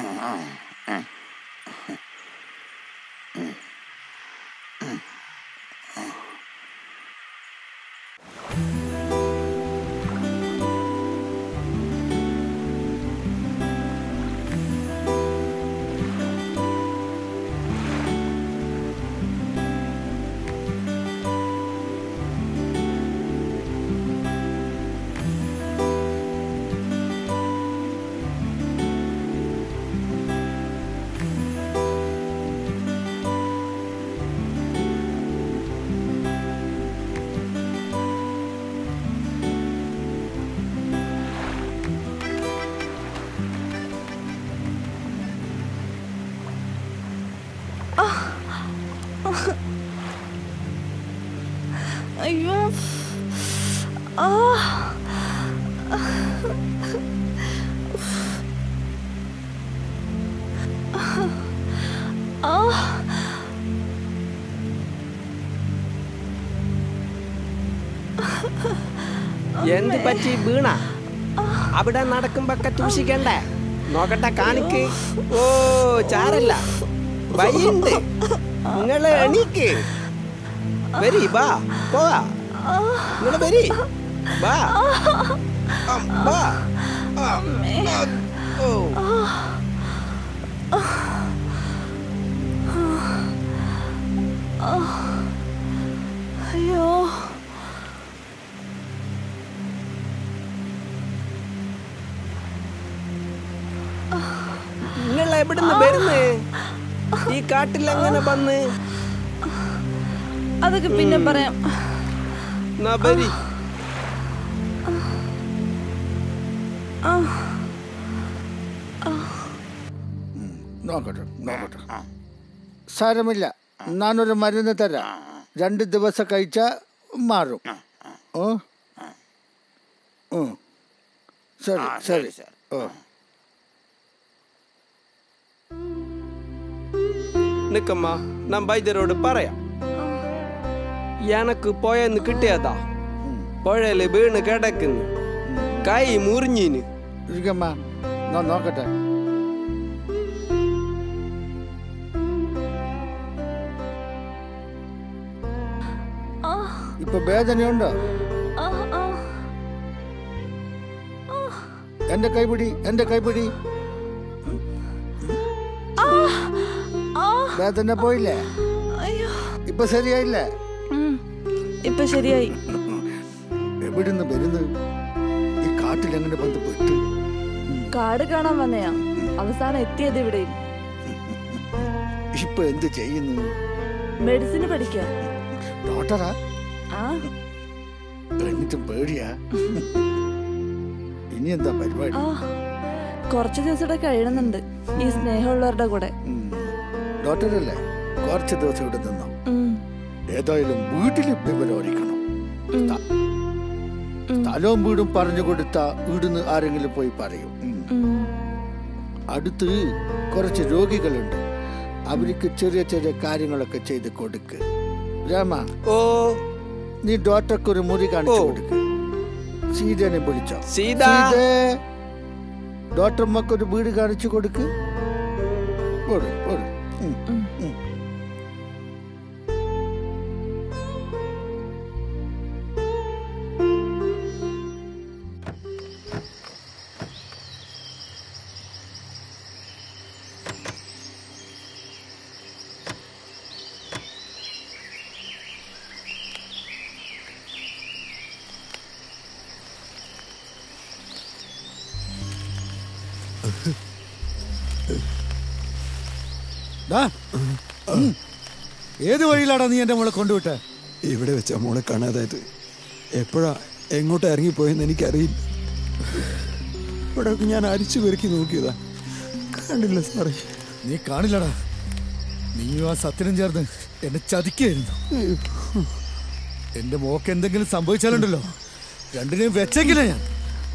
അയ്യോ ആ ആ എന്ത് പറ്റി വീണ അവിടെ നടക്കുമ്പൊക്കെ സൂക്ഷിക്കണ്ടേ നോക്കട്ടെ കാണിക്ക് ഓ ചാരല്ല വയ്യുണ്ട് നിങ്ങള് എണീക്ക് വരി ബാ പോവാ നിങ്ങള് വരി ബാ അം, ബാ അം, ആ, ഓ അയ്യോ നിങ്ങൾ എവിടുന്ന് വരുന്ന് ഈ കാട്ടിൽ എങ്ങനെ വന്ന് അതൊക്കെ പിന്നെ പറയാം എന്നാ വരി ആ നോക്കട്ടെ നോക്കട്ടെ സാരമില്ല ഞാനൊരു മരുന്ന് തരാം രണ്ട് ദിവസം കഴിച്ചാൽ മാറും ഓ ഉം. ശരി ശരി ഓ നിക്കമ്മ ഞാൻ വൈദ്യരോട് പറയാം എനക്ക് പോയെന്ന് കിട്ടിയതാ പുഴയില് വീണ് കിടക്കുന്നു കൈ മുറിഞ്ഞിന് ഇരിക്കമ്മ ഞാൻ നോക്കട്ടെ ഇപ്പൊ വേദനയുണ്ടോ ആ ആ എന്റെ കൈപിടി എന്റെ കൈപിടി ആ ആ വേദന പോയില്ലേ അയ്യോ ഇപ്പൊ ശരിയായില്ലേ ഉം. ഇപ്പൊ ശരിയായി എവിടുന്ന് വരുന്നു ഈ കാട്ടിൽ എങ്ങനെ വന്ന് പെട്ട് കാട് കാണാൻ വന്നയാ അവസാനം എത്തിയത് ഇവിടെയും ഇപ്പൊ എന്ത് ചെയ്യുന്നു മെഡിസിന് പഠിക്കാം ഡോക്ടറാ ആ എന്നിട്ടും പേടിയാ ഇനി എന്താ പരിപാടി ആ കുറച്ച് ദിവസം കൂടെ കഴിയണമെന്നുണ്ട് ഈ സ്നേഹമുള്ളവരുടെ കൂടെ ഡോക്ടറല്ലേ കുറച്ച് ദിവസം ഇവിടെ നിന്നോ ഉം. ഏതായാലും വീട്ടിൽ വിവരം അറിയിക്കണം സ്ഥ- സ്ഥലവും വീടും പറഞ്ഞു കൊടുത്ത വീടുന്ന് ആരെങ്കിലും പോയി പറയും ഉം. ഉം. അടുത്ത് കുറച്ച് രോഗികളുണ്ട് അവർക്ക് ചെറിയ ചെറിയ കാര്യങ്ങളൊക്കെ ചെയ്ത് കൊടുക്ക് രാമ ഓ നീ ഡോക്ടർക്ക് ഒരു മുറി കാണിച്ചു കൊടുക്ക് സീതനെ വിളിച്ചോ സീത. സീതേ, ഡോക്ടർമാർക്ക് ഒരു വീട് കാണിച്ചു കൊടുക്ക് ഓട്, ഓട്. ഉം, ഉം. ദാ, ഉം. ഏത് വഴിയിലാടാ നീ എന്റെ മോളെ കൊണ്ടുവിട്ടെ ഇവിടെ വെച്ച മോളെ കാണാതായത് എപ്പോഴാ എങ്ങോട്ടാ ഇറങ്ങിപ്പോയെന്ന് എനിക്കറിയില്ല ഇവിടെയൊക്കെ ഞാൻ അരിച്ചു പെരുക്കി നോക്കിയതാ കണ്ടില്ല സാറേ നീ കാണില്ലടാ നീയും ആ സത്യനും ചേർന്ന് എന്നെ ചതിക്കായിരുന്നു എന്റെ മോക്ക് എന്തെങ്കിലും സംഭവിച്ചാലുണ്ടല്ലോ രണ്ടിനെയും വെച്ചെങ്കിലേ ഞാൻ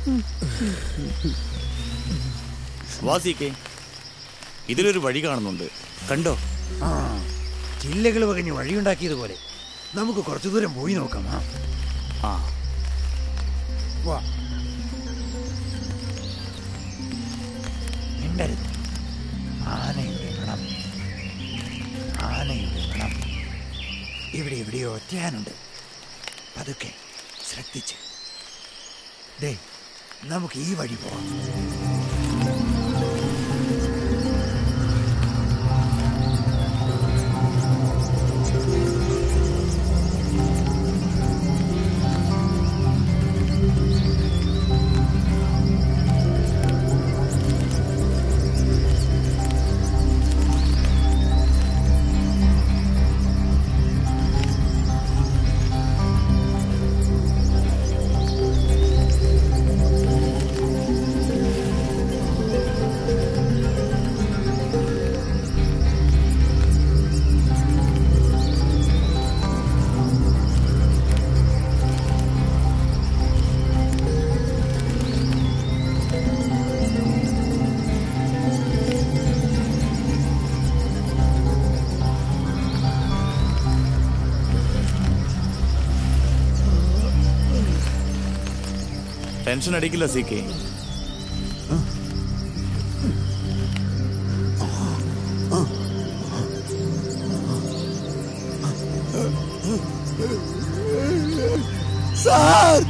വാസിക്കെ ഇതിലൊരു വഴി കാണുന്നുണ്ട് കണ്ടോ ആ ചില്ലകൾ വകഞ്ഞ് വഴിയുണ്ടാക്കിയതുപോലെ നമുക്ക് കുറച്ചു ദൂരം പോയി നോക്കാം ആ ആ വാ മിണ്ടരുത് ആനയുടെ ഗണം ആനയുടെ ഗണം ഇവിടെ എവിടെയോ ഒറ്റയാനുണ്ട് പതുക്കെ ശ്രദ്ധിച്ച് ദേ നമുക്ക് ഈ വഴി പോവാം ടെൻഷൻ അടിക്കില്ല സി കെ സാർ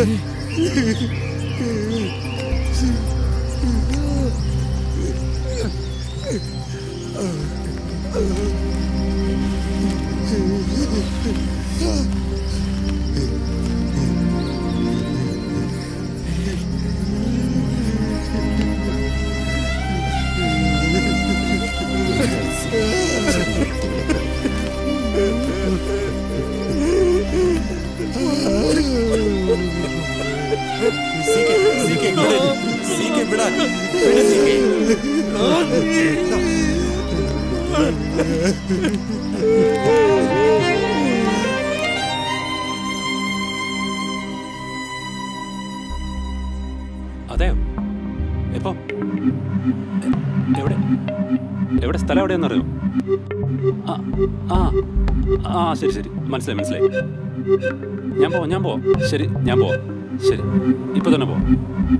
അതെയോ എപ്പോ എ- എവിടെ എവിടെ സ്ഥലം എവിടെയെന്നറിയോ ആ ആ ആ ശരി ശരി മനസ്സിലായി മനസ്സിലായി ഞാൻ പോവാം ഞാൻ പോവാം ശരി ഞാൻ പോവാം ശരി ഇപ്പൊ തന്നെ പോവാം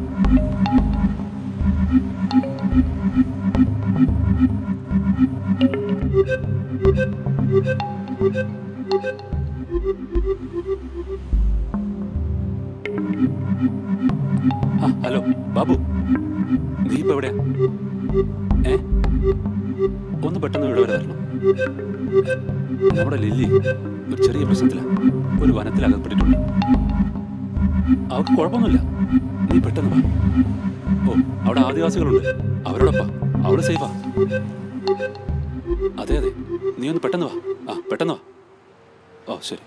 ആ ഹലോ ബാബു നീ ഇപ്പൊ എവിടെയാ ഏ ഒന്ന് പെട്ടെന്ന് ഇവിടെ വരെ വരണം നമ്മുടെ ലില്ലി ഒരു ചെറിയ പ്രശ്നത്തില ഒരു വനത്തിൽ അകപ്പെട്ടിട്ടുണ്ട് അവർക്ക് കുഴപ്പമൊന്നുമില്ല നീ പെട്ടെന്ന് വാ ഓ അവിടെ ആദിവാസികളുണ്ട് അവരോടൊപ്പാ അവള് സേഫാ അതെ അതെ നീ ഒന്ന് പെട്ടെന്ന് വാ ആ പെട്ടെന്ന് വാ ഓ ശരി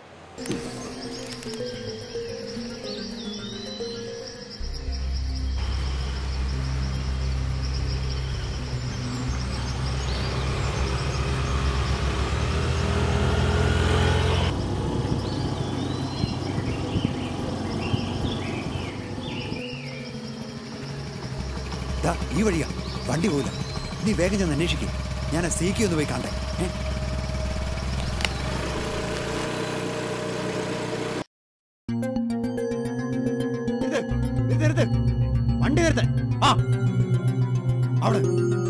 ദാ, ഈ വഴിയാ വണ്ടി പോവില്ല നീ വേഗം ചെന്ന് അന്വേഷിക്കും ഞാൻ ആ സീക്കി ഒന്ന് പോയി കണ്ടേ ഏ? നിർത്ത്, നിർത്ത്, നിർത്ത്. വണ്ടി നിർത്ത് ആ അവിടെ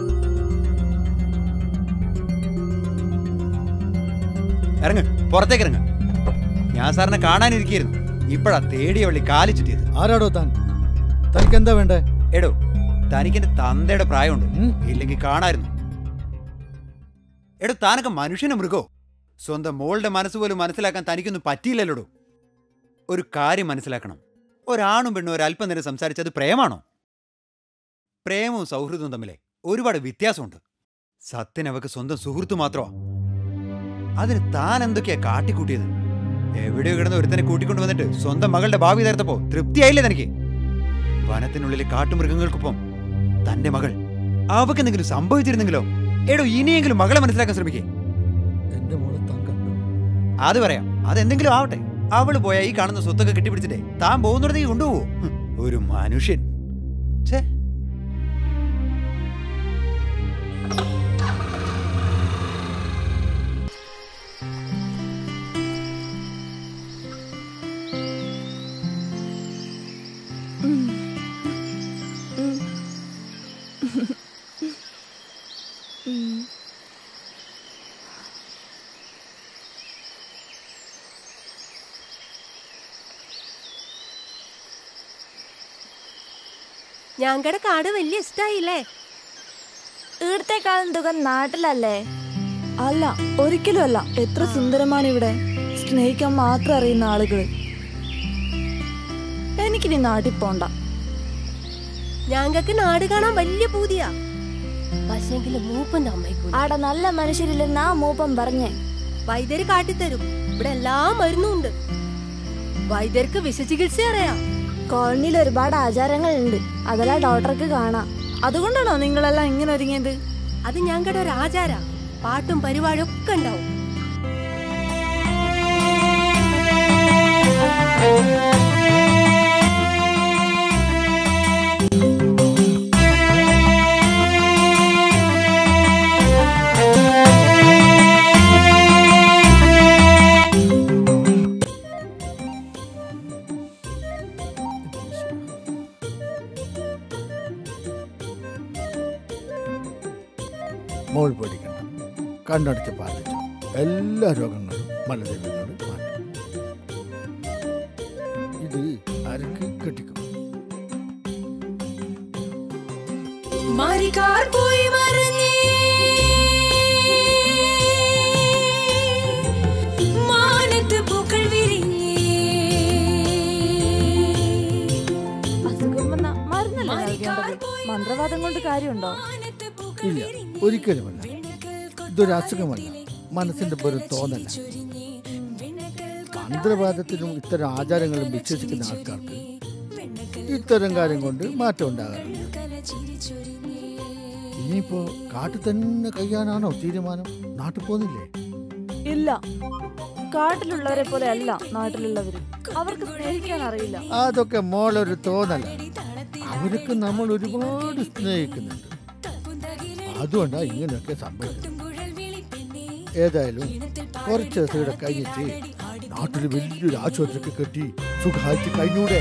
ഇറങ്ങ് പുറത്തേക്ക് ഇറങ്ങ് ഞാൻ സാറിനെ കാണാനിരിക്കുന്നു ഇപ്പഴാ തേടിയ വള്ളി കാലി ചുറ്റിയത് ആരാടോ താൻ തനിക്ക് എന്താ വേണ്ടേ എടോ തനിക്ക് എന്റെ തന്തയുടെ പ്രായമുണ്ട് ഇല്ലെങ്കിൽ കാണായിരുന്നു എടോ താനൊക്കെ മനുഷ്യന് മൃഗോ സ്വന്തം മോളുടെ മനസ്സ് പോലും മനസ്സിലാക്കാൻ തനിക്കൊന്നും പറ്റിയില്ലല്ലോടോ ഒരു കാര്യം മനസ്സിലാക്കണം ഒരാണും പെണ്ണും ഒരല്പം നേരം സംസാരിച്ചത് പ്രേമാണോ പ്രേമവും സൗഹൃദവും തമ്മിലെ ഒരുപാട് വ്യത്യാസമുണ്ട് സത്യൻ അവക്ക് സ്വന്തം സുഹൃത്തു മാത്രമാ അതിന് താൻ എന്തൊക്കെയാ കാട്ടിക്കൂട്ടിയത് എവിടെയോ കിടന്ന് ഒരുത്തനെ കൂട്ടിക്കൊണ്ടു വന്നിട്ട് സ്വന്തം മകളുടെ ഭാവി തേർത്തപ്പോ തൃപ്തിയായില്ലേ തനിക്ക് വനത്തിനുള്ളിലെ കാട്ടുമൃഗങ്ങൾക്കൊപ്പം തന്റെ മകൾ അവക്ക് എന്തെങ്കിലും സംഭവിച്ചിരുന്നെങ്കിലോ എടോ ഇനിയെങ്കിലും മകളെ മനസ്സിലാക്കാൻ ശ്രമിക്കേ എന്റെ മോളെ താൻ കണ്ടു അത് പറയാം അതെന്തെങ്കിലും ആവട്ടെ അവള് പോയാ ഈ കാണുന്ന സ്വത്തൊക്കെ കെട്ടിപ്പിടിച്ചിട്ടേ താൻ പോകുന്നിടത്തേക്ക് കൊണ്ടുപോകൂ ഹും, ഒരു മനുഷ്യൻ ഛേ ഉം. ഞങ്ങളുടെ കാട് വലിയ ഇഷ്ടായില്ലേ ഇവിടത്തെക്കാളും തുക നാട്ടിലല്ലേ അല്ല ഒരിക്കലും അല്ല എത്ര സുന്ദരമാണ് ഇവിടെ സ്നേഹിക്കാൻ മാത്രം അറിയുന്ന ആളുകൾ എനിക്കിനി നാട്ടിൽ പോണ്ട ഞങ്ങൾക്ക് നാട് കാണാൻ വലിയ പൂതിയാ പക്ഷെങ്കിലും മൂപ്പന്റെ അമ്മയ്ക്ക് ആടെ നല്ല മനുഷ്യരില്ലെന്നാ മൂപ്പൻ പറഞ്ഞേ വൈദ്യര് കാട്ടിത്തരും ഇവിടെ എല്ലാ മരുന്നും ഉണ്ട് വൈദ്യർക്ക് വിഷചികിത്സ അറിയാം കോളനിയിൽ ഒരുപാട് ആചാരങ്ങളുണ്ട് അതെല്ലാം ഡോക്ടർക്ക് കാണാം അതുകൊണ്ടാണോ നിങ്ങളെല്ലാം ഇങ്ങനെ ഒരുങ്ങിയത് അത് ഞങ്ങളുടെ ഒരു ആചാര പാട്ടും പരിപാടിയും ഒക്കെ ഉണ്ടാവും മോൾ പേടിക്കണ്ട കണ്ണടച്ച് പാലിച്ചു എല്ലാ രോഗങ്ങളും മലദേവങ്ങളോട് മാറ്റും ഇത് അരക്ക് കെട്ടിക്കും മാരിക്കാർ പോയി മറഞ്ഞേ മാനത്ത് പൂക്കൾ വിരിഞ്ഞേ അസുഖം വന്ന മരുന്നല്ലേ നൽകേണ്ടത് മന്ത്രവാദം കൊണ്ട് കാര്യമുണ്ടോ ഇല്ല ഒരിക്കലുമല്ല ഇതൊരു അസുഖമല്ല മനസ്സിന്റെ വെറും തോന്നല മന്ത്രവാദത്തിലും ഇത്തരം ആചാരങ്ങളും വിശ്വസിക്കുന്ന ആൾക്കാർക്ക് ഇത്തരം കാര്യം കൊണ്ട് മാറ്റം ഉണ്ടാകാറുണ്ട് ഇനിയിപ്പോ കാട്ടിൽ തന്നെ കഴിയാനാണോ തീരുമാനം നാട്ടിൽ പോകുന്നില്ലേ ഇല്ല കാട്ടിലുള്ളവരെ പോലെ അല്ല നാട്ടിലുള്ളവര് അവർക്ക് സ്നേഹിക്കാൻ അറിയില്ല അതൊക്കെ മോളൊരു തോന്നല അവരൊക്കെ നമ്മൾ ഒരുപാട് സ്നേഹിക്കുന്നുണ്ട് അതുകൊണ്ടാ ഇങ്ങനെയൊക്കെ സംഭവിക്കുന്നത് ഏതായാലും കുറച്ച് ദിവസം ഇവിടെ കഴിഞ്ഞിട്ട് നാട്ടിൽ വലിയൊരു ആശുപത്രിക്ക് കെട്ടി സുഖമായിട്ട് കഴിഞ്ഞൂടെ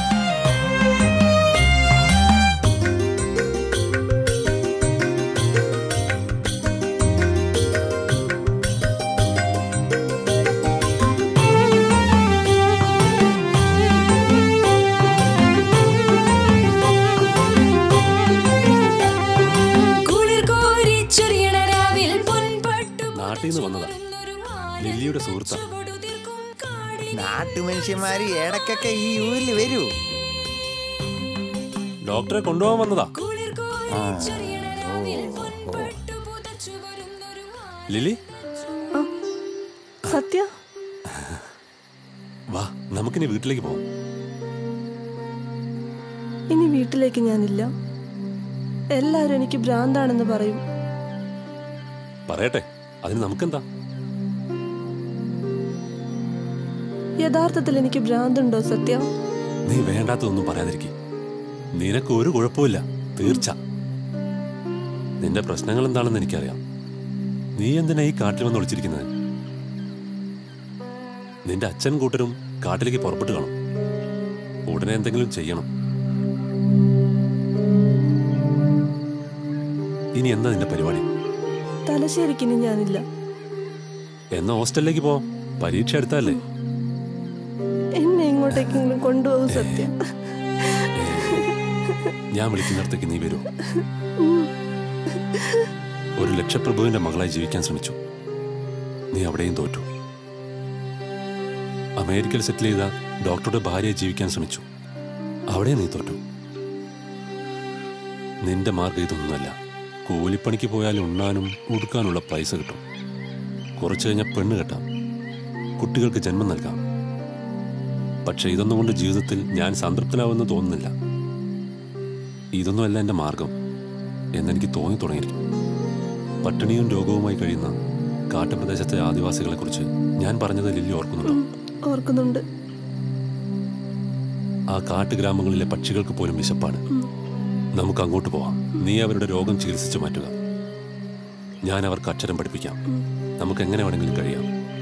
കുളിർ കോരി ചൊരിയണ രാവിൽ പൊൻപട്ടു നാട്ടിൽ നിന്ന് വന്നതാ ലില്ലിയുടെ സുഹൃത്താ നാട്ടുമനുഷ്യന്മാര് ഇടക്കൊക്കെ ഈ ഊരിൽ വരൂ ഡോക്ടറെ കൊണ്ടുപോകാൻ വന്നതാ ലിലി സത്യ വാ നമുക്കിനി വീട്ടിലേക്ക് പോവാം ഇനി വീട്ടിലേക്ക് ഞാനില്ല എല്ലാവരും എനിക്ക് ഭ്രാന്താണെന്ന് പറയും പറയട്ടെ അതിന് നമുക്കെന്താ യഥാർത്ഥത്തിൽ എനിക്ക് ഭ്രാന്തുണ്ടോ സത്യ നീ വേണ്ടാത്തതൊന്നും പറയാതിരിക്കും നിനക്ക് ഒരു കുഴപ്പമില്ല തീർച്ച നിന്റെ പ്രശ്നങ്ങൾ എന്താണെന്ന് എനിക്കറിയാം നീ എന്തിനാ ഈ കാട്ടിൽ വന്ന് ഒളിച്ചിരിക്കുന്നത് നിന്റെ അച്ഛൻ കൂട്ടരും കാട്ടിലേക്ക് പുറപ്പെട്ടു കാണും ഉടനെ എന്തെങ്കിലും ചെയ്യണം ഇനി എന്താ നിന്റെ പരിപാടി തലശ്ശേരിക്കിനി ഞാനില്ല എന്നാ ഹോസ്റ്റലിലേക്ക് പോ പരീക്ഷ എടുത്തല്ലേ എന്നെ ഇങ്ങോട്ടേക്കെങ്കിലും കൊണ്ടുപോകും സത്യ ഞാൻ വിളിക്കുന്നിടത്തേക്ക് നീ വരൂ ഒരു ലക്ഷപ്രഭുവിന്റെ മകളായി ജീവിക്കാൻ ശ്രമിച്ചു നീ അവിടെയും തോറ്റു അമേരിക്കയിൽ സെറ്റിൽ ചെയ്ത ഡോക്ടറുടെ ഭാര്യയെ ജീവിക്കാൻ ശ്രമിച്ചു അവിടെ നീ തോറ്റു നിന്റെ മാർഗം ഇതൊന്നുമല്ല കൂലിപ്പണിക്ക് പോയാൽ ഉണ്ണാനും ഉടുക്കാനുള്ള പൈസ കിട്ടും കുറച്ചു കഴിഞ്ഞാൽ പെണ്ണ് കെട്ടാം കുട്ടികൾക്ക് ജന്മം നൽകാം പക്ഷെ ഇതൊന്നും കൊണ്ട് ജീവിതത്തിൽ ഞാൻ സംതൃപ്തനാവുമെന്ന് തോന്നുന്നില്ല ഇതൊന്നുമല്ല എൻ്റെ മാർഗം എന്നെനിക്ക് തോന്നി തുടങ്ങിയിരിക്കും പട്ടിണിയും രോഗവുമായി കഴിയുന്ന കാട്ടുപ്രദേശത്തെ ആദിവാസികളെക്കുറിച്ച് ഞാൻ പറഞ്ഞത് ലില്ലി ഓർക്കുന്നുണ്ടോ ഓർക്കുന്നുണ്ട് ആ കാട്ടുഗ്രാമങ്ങളിലെ പക്ഷികൾക്ക് പോലും വിശപ്പാണ് നമുക്ക് അങ്ങോട്ട് പോവാം നീ അവരുടെ രോഗം ചികിത്സിച്ചു മാറ്റുക ഞാൻ അവർക്ക് അക്ഷരം പഠിപ്പിക്കാം നമുക്ക് എങ്ങനെ വേണമെങ്കിലും കഴിയാം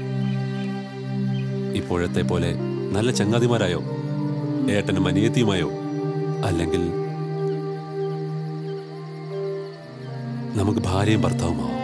ഇപ്പോഴത്തെ പോലെ നല്ല ചങ്ങാതിമാരായോ ഏട്ടനും അനിയത്തിയുമായോ അല്ലെങ്കിൽ നമുക്ക് ഭാര്യയും ഭർത്താവുമാവാം